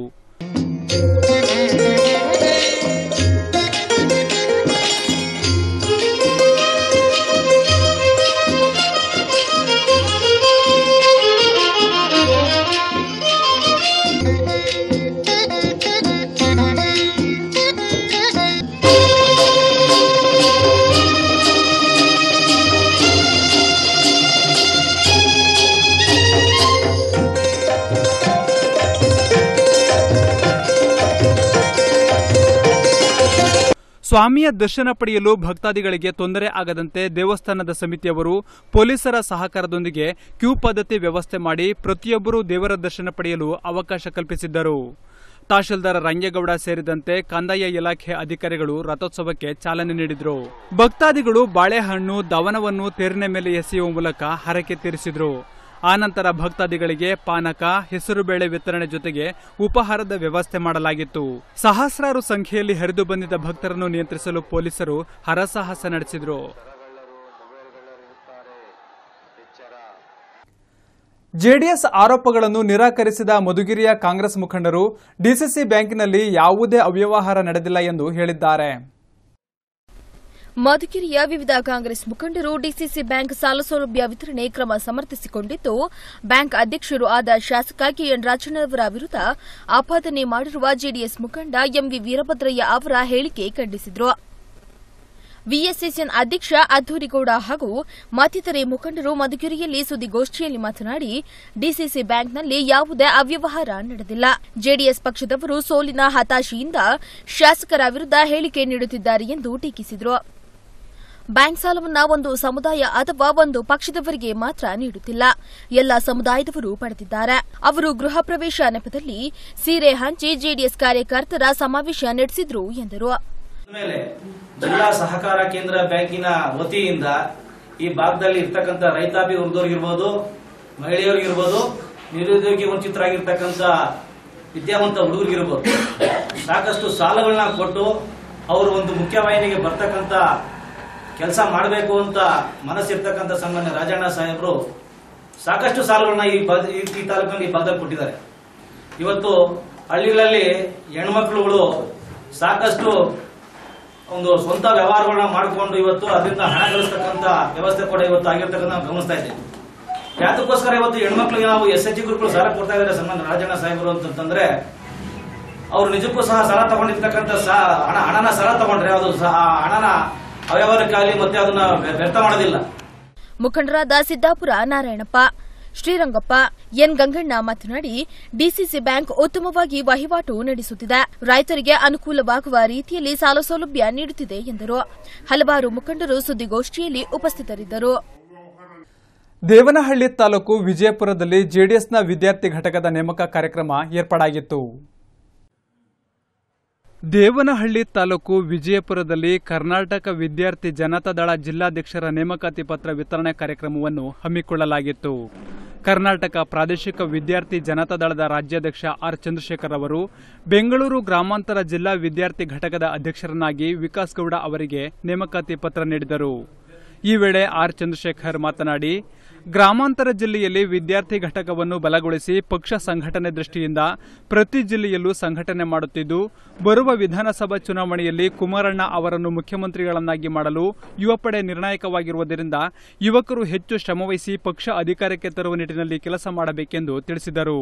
ಸ್ವಾಮಿಯ ದರ್ಶನ ಪಡೆಯಲು ಭಕ್ತಾದಿಗಳಿಗೆ ತೊಂದರೆ ಆಗದಂತೆ ದೇವಸ್ಥಾನದ ಸಮಿತಿಯವರು ಪೊಲೀಸರ ಸಹಕಾರದೊಂದಿಗೆ ಕ್ಯೂ ಪದ್ಧತಿ ವ್ಯವಸ್ಥೆ ಮಾಡಿ ಪ್ರತಿಯೊಬ್ಬರೂ ದೇವರ ದರ್ಶನ ಪಡೆಯಲು ಅವಕಾಶ ಕಲ್ಪಿಸಿದ್ದರು ತಹಶೀಲ್ದಾರ್ ರಂಗೇಗೌಡ ಸೇರಿದಂತೆ ಕಂದಾಯ ಇಲಾಖೆ ಅಧಿಕಾರಿಗಳು ರಥೋತ್ಸವಕ್ಕೆ ಚಾಲನೆ ನೀಡಿದರು ಭಕ್ತಾದಿಗಳು ಬಾಳೆಹಣ್ಣು ದವನವನ್ನು ತೇರಿನ ಮೇಲೆ ಎಸೆಯುವ ಮೂಲಕ ಹರಕೆ ತೀರಿಸಿದ್ರು ಆನಂತರ ಭಕ್ತಾದಿಗಳಿಗೆ ಪಾನಕ ಹೆಸರುಬೇಳೆ ವಿತರಣೆ ಜೊತೆಗೆ ಉಪಹಾರದ ವ್ಯವಸ್ಥೆ ಮಾಡಲಾಗಿತ್ತು ಸಹಸ್ರಾರು ಸಂಖ್ಯೆಯಲ್ಲಿ ಹರಿದು ಬಂದಿದ್ದ ಭಕ್ತರನ್ನು ನಿಯಂತ್ರಿಸಲು ಪೊಲೀಸರು ಹರಸಾಹಸ ನಡೆಸಿದ್ರು ಜೆಡಿಎಸ್ ಆರೋಪಗಳನ್ನು ನಿರಾಕರಿಸಿದ ಮಧುಗಿರಿಯ ಕಾಂಗ್ರೆಸ್ ಮುಖಂಡರು ಡಿಸಿಸಿ ಬ್ಯಾಂಕಿನಲ್ಲಿ ಯಾವುದೇ ಅವ್ಯವಹಾರ ನಡೆದಿಲ್ಲ ಎಂದು ಹೇಳಿದ್ದಾರೆ
ಮಧುಗಿರಿಯ ವಿವಿಧ ಕಾಂಗ್ರೆಸ್ ಮುಖಂಡರು ಡಿಸಿಸಿ ಬ್ಯಾಂಕ್ ಸಾಲ ಸೌಲಭ್ಯ ವಿತರಣೆ ಕ್ರಮ ಸಮರ್ಥಿಸಿಕೊಂಡಿದ್ದು ಬ್ಯಾಂಕ್ ಅಧ್ಯಕ್ಷರು ಆದ ಶಾಸಕ ಕೆಎನ್ ರಾಜಣ್ಣವರ ವಿರುದ್ಧ ಆಪಾದನೆ ಮಾಡಿರುವ ಜೆಡಿಎಸ್ ಮುಖಂಡ ಎಂವಿ ವೀರಭದ್ರಯ್ಯ ಅವರ ಹೇಳಿಕೆ ಖಂಡಿಸಿದರು ವಿಎಸ್ಎಸ್ಎನ್ ಅಧ್ಯಕ್ಷ ಅದ್ದೂರಿಗೌಡ ಹಾಗೂ ಮತ್ತಿತರೆ ಮುಖಂಡರು ಮಧುಗಿರಿಯಲ್ಲಿ ಸುದ್ದಿಗೋಷ್ಠಿಯಲ್ಲಿ ಮಾತನಾಡಿ ಡಿಸಿಸಿ ಬ್ಯಾಂಕ್ನಲ್ಲಿ ಯಾವುದೇ ಅವ್ಯವಹಾರ ನಡೆದಿಲ್ಲ ಜೆಡಿಎಸ್ ಪಕ್ಷದವರು ಸೋಲಿನ ಹತಾಶೆಯಿಂದ ಶಾಸಕರ ವಿರುದ್ಧ ಹೇಳಿಕೆ ನೀಡುತ್ತಿದ್ದಾರೆ ಎಂದು ಟೀಕಿಸಿದರು ಬ್ಯಾಂಕ್ ಸಾಲವನ್ನ ಒಂದು ಸಮುದಾಯ ಅಥವಾ ಒಂದು ಪಕ್ಷದವರಿಗೆ ಮಾತ್ರ ನೀಡುತ್ತಿಲ್ಲ ಎಲ್ಲ ಸಮುದಾಯದವರು ಪಡೆದಿದ್ದಾರೆ ಅವರು ಗೃಹ ಪ್ರವೇಶ ನೆಪದಲ್ಲಿ ಸೀರೆ ಹಂಚಿ ಜೆಡಿಎಸ್ ಕಾರ್ಯಕರ್ತರ ಸಮಾವೇಶ ನಡೆಸಿದ್ರು ಎಂದರು
ಮೇಲೆ ಜಿಲ್ಲಾ ಸಹಕಾರ ಕೇಂದ್ರ ಬ್ಯಾಂಕಿನ ವತಿಯಿಂದ ಈ ಭಾಗದಲ್ಲಿ ಇರ್ತಕ್ಕಂಥ ರೈತಾಪಿ ವರ್ಗದವ್ರಿಗಿರ್ಬೋದು ಮಹಿಳೆಯರಿಗಿರ್ಬೋದು ನಿರುದ್ಯೋಗಿ ವಂಚಿತರಾಗಿರ್ತಕ್ಕಂಥ ವಿದ್ಯಾವಂತ ಹುಡುಗರಿಗಿರ್ಬೋದು ಸಾಕಷ್ಟು ಸಾಲಗಳನ್ನ ಕೊಟ್ಟು ಅವರು ಒಂದು ಮುಖ್ಯವಾಹಿನಿಗೆ ಬರ್ತಕ್ಕಂಥ ಕೆಲಸ ಮಾಡಬೇಕು ಅಂತ ಮನಸ್ಸಿರ್ತಕ್ಕಂಥ ಸಾಮಾನ್ಯ ರಾಜಣ್ಣ ಸಾಹೇಬರು ಸಾಕಷ್ಟು ಸಾಲಗಳನ್ನ ಈ ಬಾ- ಈ ಈ ತಾಲೂಕಿನಲ್ಲಿ ಈ ಭಾಗದಲ್ಲಿ ಕೊಟ್ಟಿದ್ದಾರೆ ಇವತ್ತು ಹಳ್ಳಿಗಳಲ್ಲಿ ಹೆಣ್ಮಕ್ಳುಗಳು ಸಾಕಷ್ಟು ಒಂದು ಸ್ವಂತ ವ್ಯವಹಾರಗಳನ್ನ ಮಾಡಿಕೊಂಡು ಇವತ್ತು ಅದರಿಂದ ಹಣ ಗಳಿಸ್ತಕ್ಕಂಥ ವ್ಯವಸ್ಥೆ ಕೂಡ ಇವತ್ತು ಆಗಿರ್ತಕ್ಕಂಥ ನಾವು ಗಮನಿಸ್ತಾ ಇದ್ದೀವಿ ಯಾತಕ್ಕೋಸ್ಕರ ಇವತ್ತು ಹೆಣ್ಮಕ್ಳಿಗೆ ನಾವು ಎಸ್ ಎಚ್ ಜಿ ಗ್ರೂಪ್ ಸಾಲ ಕೊಡ್ತಾ ಇದ್ದಾರೆ ಸನ್ಮಾನ ರಾಜಣ್ಣ ಸಾಹೇಬರು ಅಂತಂದ್ರೆ ಅವ್ರು ನಿಜಕ್ಕೂ ಸಹ ಸಾಲ ತಗೊಂಡಿರ್ತಕ್ಕಂಥ ಸಹ ಹಣ ಹಣನ ಸಾಲ ತಗೊಂಡ್ರೆ ಅದು ಸಹ ಆ ಹಣನ ಅವ್ಯವಹಾರಕ್ಕಾಗಲಿ ಮತ್ತೆ ಅದನ್ನ ವ್ಯರ್ಥ ಮಾಡೋದಿಲ್ಲ
ಮುಖಂಡರಾದ ಸಿದ್ದಾಪುರ ನಾರಾಯಣಪ್ಪ ಶ್ರೀರಂಗಪ್ಪ ಎನ್ ಗಂಗಣ್ಣ ಮಾತನಾಡಿ ಡಿಸಿಸಿ ಬ್ಯಾಂಕ್ ಉತ್ತಮವಾಗಿ ವಹಿವಾಟು ನಡೆಸುತ್ತಿದೆ ರೈತರಿಗೆ ಅನುಕೂಲವಾಗುವ ರೀತಿಯಲ್ಲಿ ಸಾಲ ಸೌಲಭ್ಯ ನೀಡುತ್ತಿದೆ ಎಂದರು ಹಲವಾರು ಮುಖಂಡರು ಸುದ್ದಿಗೋಷ್ಠಿಯಲ್ಲಿ ಉಪಸ್ಥಿತರಿದ್ದರು
ದೇವನಹಳ್ಳಿ ತಾಲೂಕು ವಿಜಯಪುರದಲ್ಲಿ ಜೆಡಿಎಸ್ನ ವಿದ್ಯಾರ್ಥಿ ಘಟಕದ ನೇಮಕ ಕಾರ್ಯಕ್ರಮ ಏರ್ಪಾಡಾಗಿತ್ತು ದೇವನಹಳ್ಳಿ ತಾಲೂಕು ವಿಜಯಪುರದಲ್ಲಿ ಕರ್ನಾಟಕ ವಿದ್ಯಾರ್ಥಿ ಜನತಾದಳ ಜಿಲ್ಲಾಧ್ಯಕ್ಷರ ನೇಮಕಾತಿ ಪತ್ರ ವಿತರಣೆ ಕಾರ್ಯಕ್ರಮವನ್ನು ಹಮ್ಮಿಕೊಳ್ಳಲಾಗಿತ್ತು ಕರ್ನಾಟಕ ಪ್ರಾದೇಶಿಕ ವಿದ್ಯಾರ್ಥಿ ಜನತಾದಳದ ರಾಜ್ಯಾಧ್ಯಕ್ಷ ಆರ್ ಚಂದ್ರಶೇಖರ್ ಅವರು ಬೆಂಗಳೂರು ಗ್ರಾಮಾಂತರ ಜಿಲ್ಲಾ ವಿದ್ಯಾರ್ಥಿ ಘಟಕದ ಅಧ್ಯಕ್ಷರನ್ನಾಗಿ ವಿಕಾಸ್ ಗೌಡ ಅವರಿಗೆ ನೇಮಕಾತಿ ಪತ್ರ ನೀಡಿದರು ಈ ವೇಳೆ ಆರ್ ಚಂದ್ರಶೇಖರ್ ಮಾತನಾಡಿ ಗ್ರಾಮಾಂತರ ಜಿಲ್ಲೆಯಲ್ಲಿ ವಿದ್ಯಾರ್ಥಿ ಘಟಕವನ್ನು ಬಲಗೊಳಿಸಿ ಪಕ್ಷ ಸಂಘಟನೆ ದೃಷ್ಟಿಯಿಂದ ಪ್ರತಿ ಜಿಲ್ಲೆಯಲ್ಲೂ ಸಂಘಟನೆ ಮಾಡುತ್ತಿದ್ದು ಬರುವ ವಿಧಾನಸಭಾ ಚುನಾವಣೆಯಲ್ಲಿ ಕುಮಾರಣ್ಣ ಅವರನ್ನು ಮುಖ್ಯಮಂತ್ರಿಗಳನ್ನಾಗಿ ಮಾಡಲು ಯುವ ಪಡೆ ನಿರ್ಣಾಯಕವಾಗಿರುವುದರಿಂದ ಯುವಕರು ಹೆಚ್ಚು ಶ್ರಮವಹಿಸಿ ಪಕ್ಷ ಅಧಿಕಾರಕ್ಕೆ ತರುವ ನಿಟ್ಟಿನಲ್ಲಿ ಕೆಲಸ ಮಾಡಬೇಕೆಂದು ತಿಳಿಸಿದರು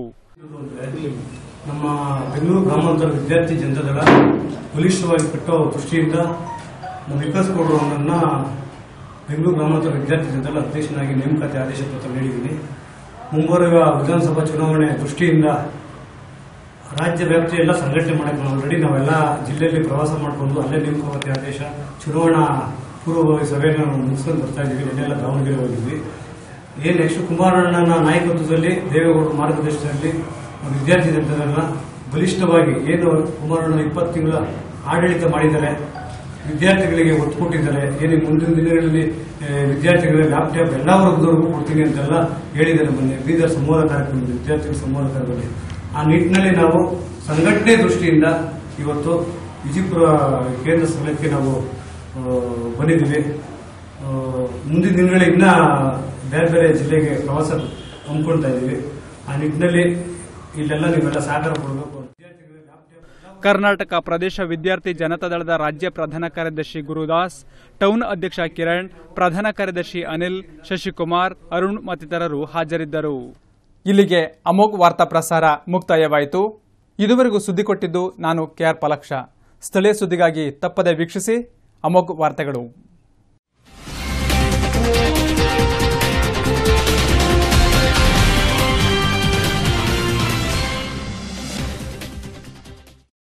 ನಮ್ಮ ಬೆಂಗಳೂರು ಗ್ರಾಮಾಂತರ ವಿದ್ಯಾರ್ಥಿ ಜನತಾದಳ ಬಲಿಷ್ಠವಾಗಿ ಕಟ್ಟುವ ದೃಷ್ಟಿಯಿಂದ ನಮ್ಮ ವಿಕಾಸ್ ಗೌಡರು ಅವರನ್ನ ಬೆಂಗಳೂರು ಗ್ರಾಮಾಂತರ ವಿದ್ಯಾರ್ಥಿ ಜನತಾದಳ ಅಧ್ಯಕ್ಷನಾಗಿ ನೇಮಕಾತಿ ಆದೇಶ ಪತ್ರ ನೀಡಿದ್ದೀನಿ ಮುಂಬರುವ ವಿಧಾನಸಭಾ ಚುನಾವಣೆ ದೃಷ್ಟಿಯಿಂದ ರಾಜ್ಯ ವ್ಯಾಪ್ತಿ ಎಲ್ಲ ಸಂಘಟನೆ ಮಾಡಕ್ಕೆ ನಾವು ಆಲ್ರೆಡಿ ನಾವೆಲ್ಲ ಜಿಲ್ಲೆಯಲ್ಲಿ ಪ್ರವಾಸ ಮಾಡಿಕೊಂಡು ಅಲ್ಲೇ ನೇಮಕಾತಿ ಆದೇಶ ಚುನಾವಣಾ ಪೂರ್ವಭಾವಿ ಸಭೆಯನ್ನು ನಾವು ಮುಗಿಸ್ಕೊಂಡು ಬರ್ತಾ ಇದ್ದೀವಿ ನಿನ್ನೆಲ್ಲ ದಾವಣಗೆರೆ ಹೋಗಿದ್ವಿ ಏನ್ ನೆಕ್ಸ್ಟ್ ಕುಮಾರಣ್ಣನ ನಾಯಕತ್ವದಲ್ಲಿ ದೇವೇಗೌಡರ ಮಾರ್ಗದರ್ಶನದಲ್ಲಿ ವಿದ್ಯಾರ್ಥಿ ಜನತೆಲ್ಲ ಬಲಿಷ್ಠವಾಗಿ ಏನು ಕುಮಾರಣ್ಣ ಇಪ್ಪತ್ತು ತಿಂಗಳ ಆಡಳಿತ ಮಾಡಿದ್ದಾರೆ ವಿದ್ಯಾರ್ಥಿಗಳಿಗೆ ಒತ್ತು ಕೊಟ್ಟಿದ್ದಾರೆ ಏನು ಮುಂದಿನ ದಿನಗಳಲ್ಲಿ ಆ, ವಿದ್ಯಾರ್ಥಿಗಳಿಗೆ ಲ್ಯಾಪ್ಟಾಪ್ ಎಲ್ಲ ವರ್ಗದವರೆಗೂ ಕೊಡ್ತೀನಿ ಅಂತೆಲ್ಲ ಹೇಳಿದ್ದಾರೆ ಮೊನ್ನೆ ಬೀದರ್ ಸಂವಾದ ಕಾರ್ಯಕ್ರಮ ವಿದ್ಯಾರ್ಥಿಗಳ ಸಂವಾದ ಕಾರ್ಯಕ್ರಮದಲ್ಲಿ ಆ ನಿಟ್ಟಿನಲ್ಲಿ ನಾವು ಸಂಘಟನೆ ದೃಷ್ಟಿಯಿಂದ ಇವತ್ತು ವಿಜಯಪುರ ಕೇಂದ್ರ ಸ್ಥಳಕ್ಕೆ ನಾವು ಆ, ಬಂದಿದ್ದೀವಿ ಆ, ಮುಂದಿನ ದಿನಗಳಲ್ಲಿ ಇನ್ನ ಬೇರೆ ಬೇರೆ ಜಿಲ್ಲೆಗೆ ಪ್ರವಾಸ ಹಮ್ಮಿಕೊಳ್ತಾ ಇದ್ದೀವಿ ಆ ನಿಟ್ಟಿನಲ್ಲಿ ಇಲ್ಲೆಲ್ಲ ನೀವೆಲ್ಲ ಸಹಕಾರ ಕೊಡಬೇಕು
ಕರ್ನಾಟಕ ಪ್ರದೇಶ ವಿದ್ಯಾರ್ಥಿ ಜನತಾದಳದ ರಾಜ್ಯ ಪ್ರಧಾನ ಕಾರ್ಯದರ್ಶಿ ಗುರುದಾಸ್ ಟೌನ್ ಅಧ್ಯಕ್ಷ ಕಿರಣ್ ಪ್ರಧಾನ ಕಾರ್ಯದರ್ಶಿ ಅನಿಲ್ ಶಶಿಕುಮಾರ್ ಅರುಣ್ ಮತ್ತಿತರರು ಹಾಜರಿದ್ದರು ಇಲ್ಲಿಗೆ ಅಮೋಘ್ ವಾರ್ತಾ ಪ್ರಸಾರ ಮುಕ್ತಾಯವಾಯಿತು ಇದುವರೆಗೂ ಸುದ್ದಿ ಕೊಟ್ಟಿದ್ದು ನಾನು ಕೆಆರ್ ಪಲಕ್ಷ ಸ್ಥಳೀಯ ಸುದ್ದಿಗಾಗಿ ತಪ್ಪದೆ ವೀಕ್ಷಿಸಿ ಅಮೋಘ್ ವಾರ್ತೆಗಳು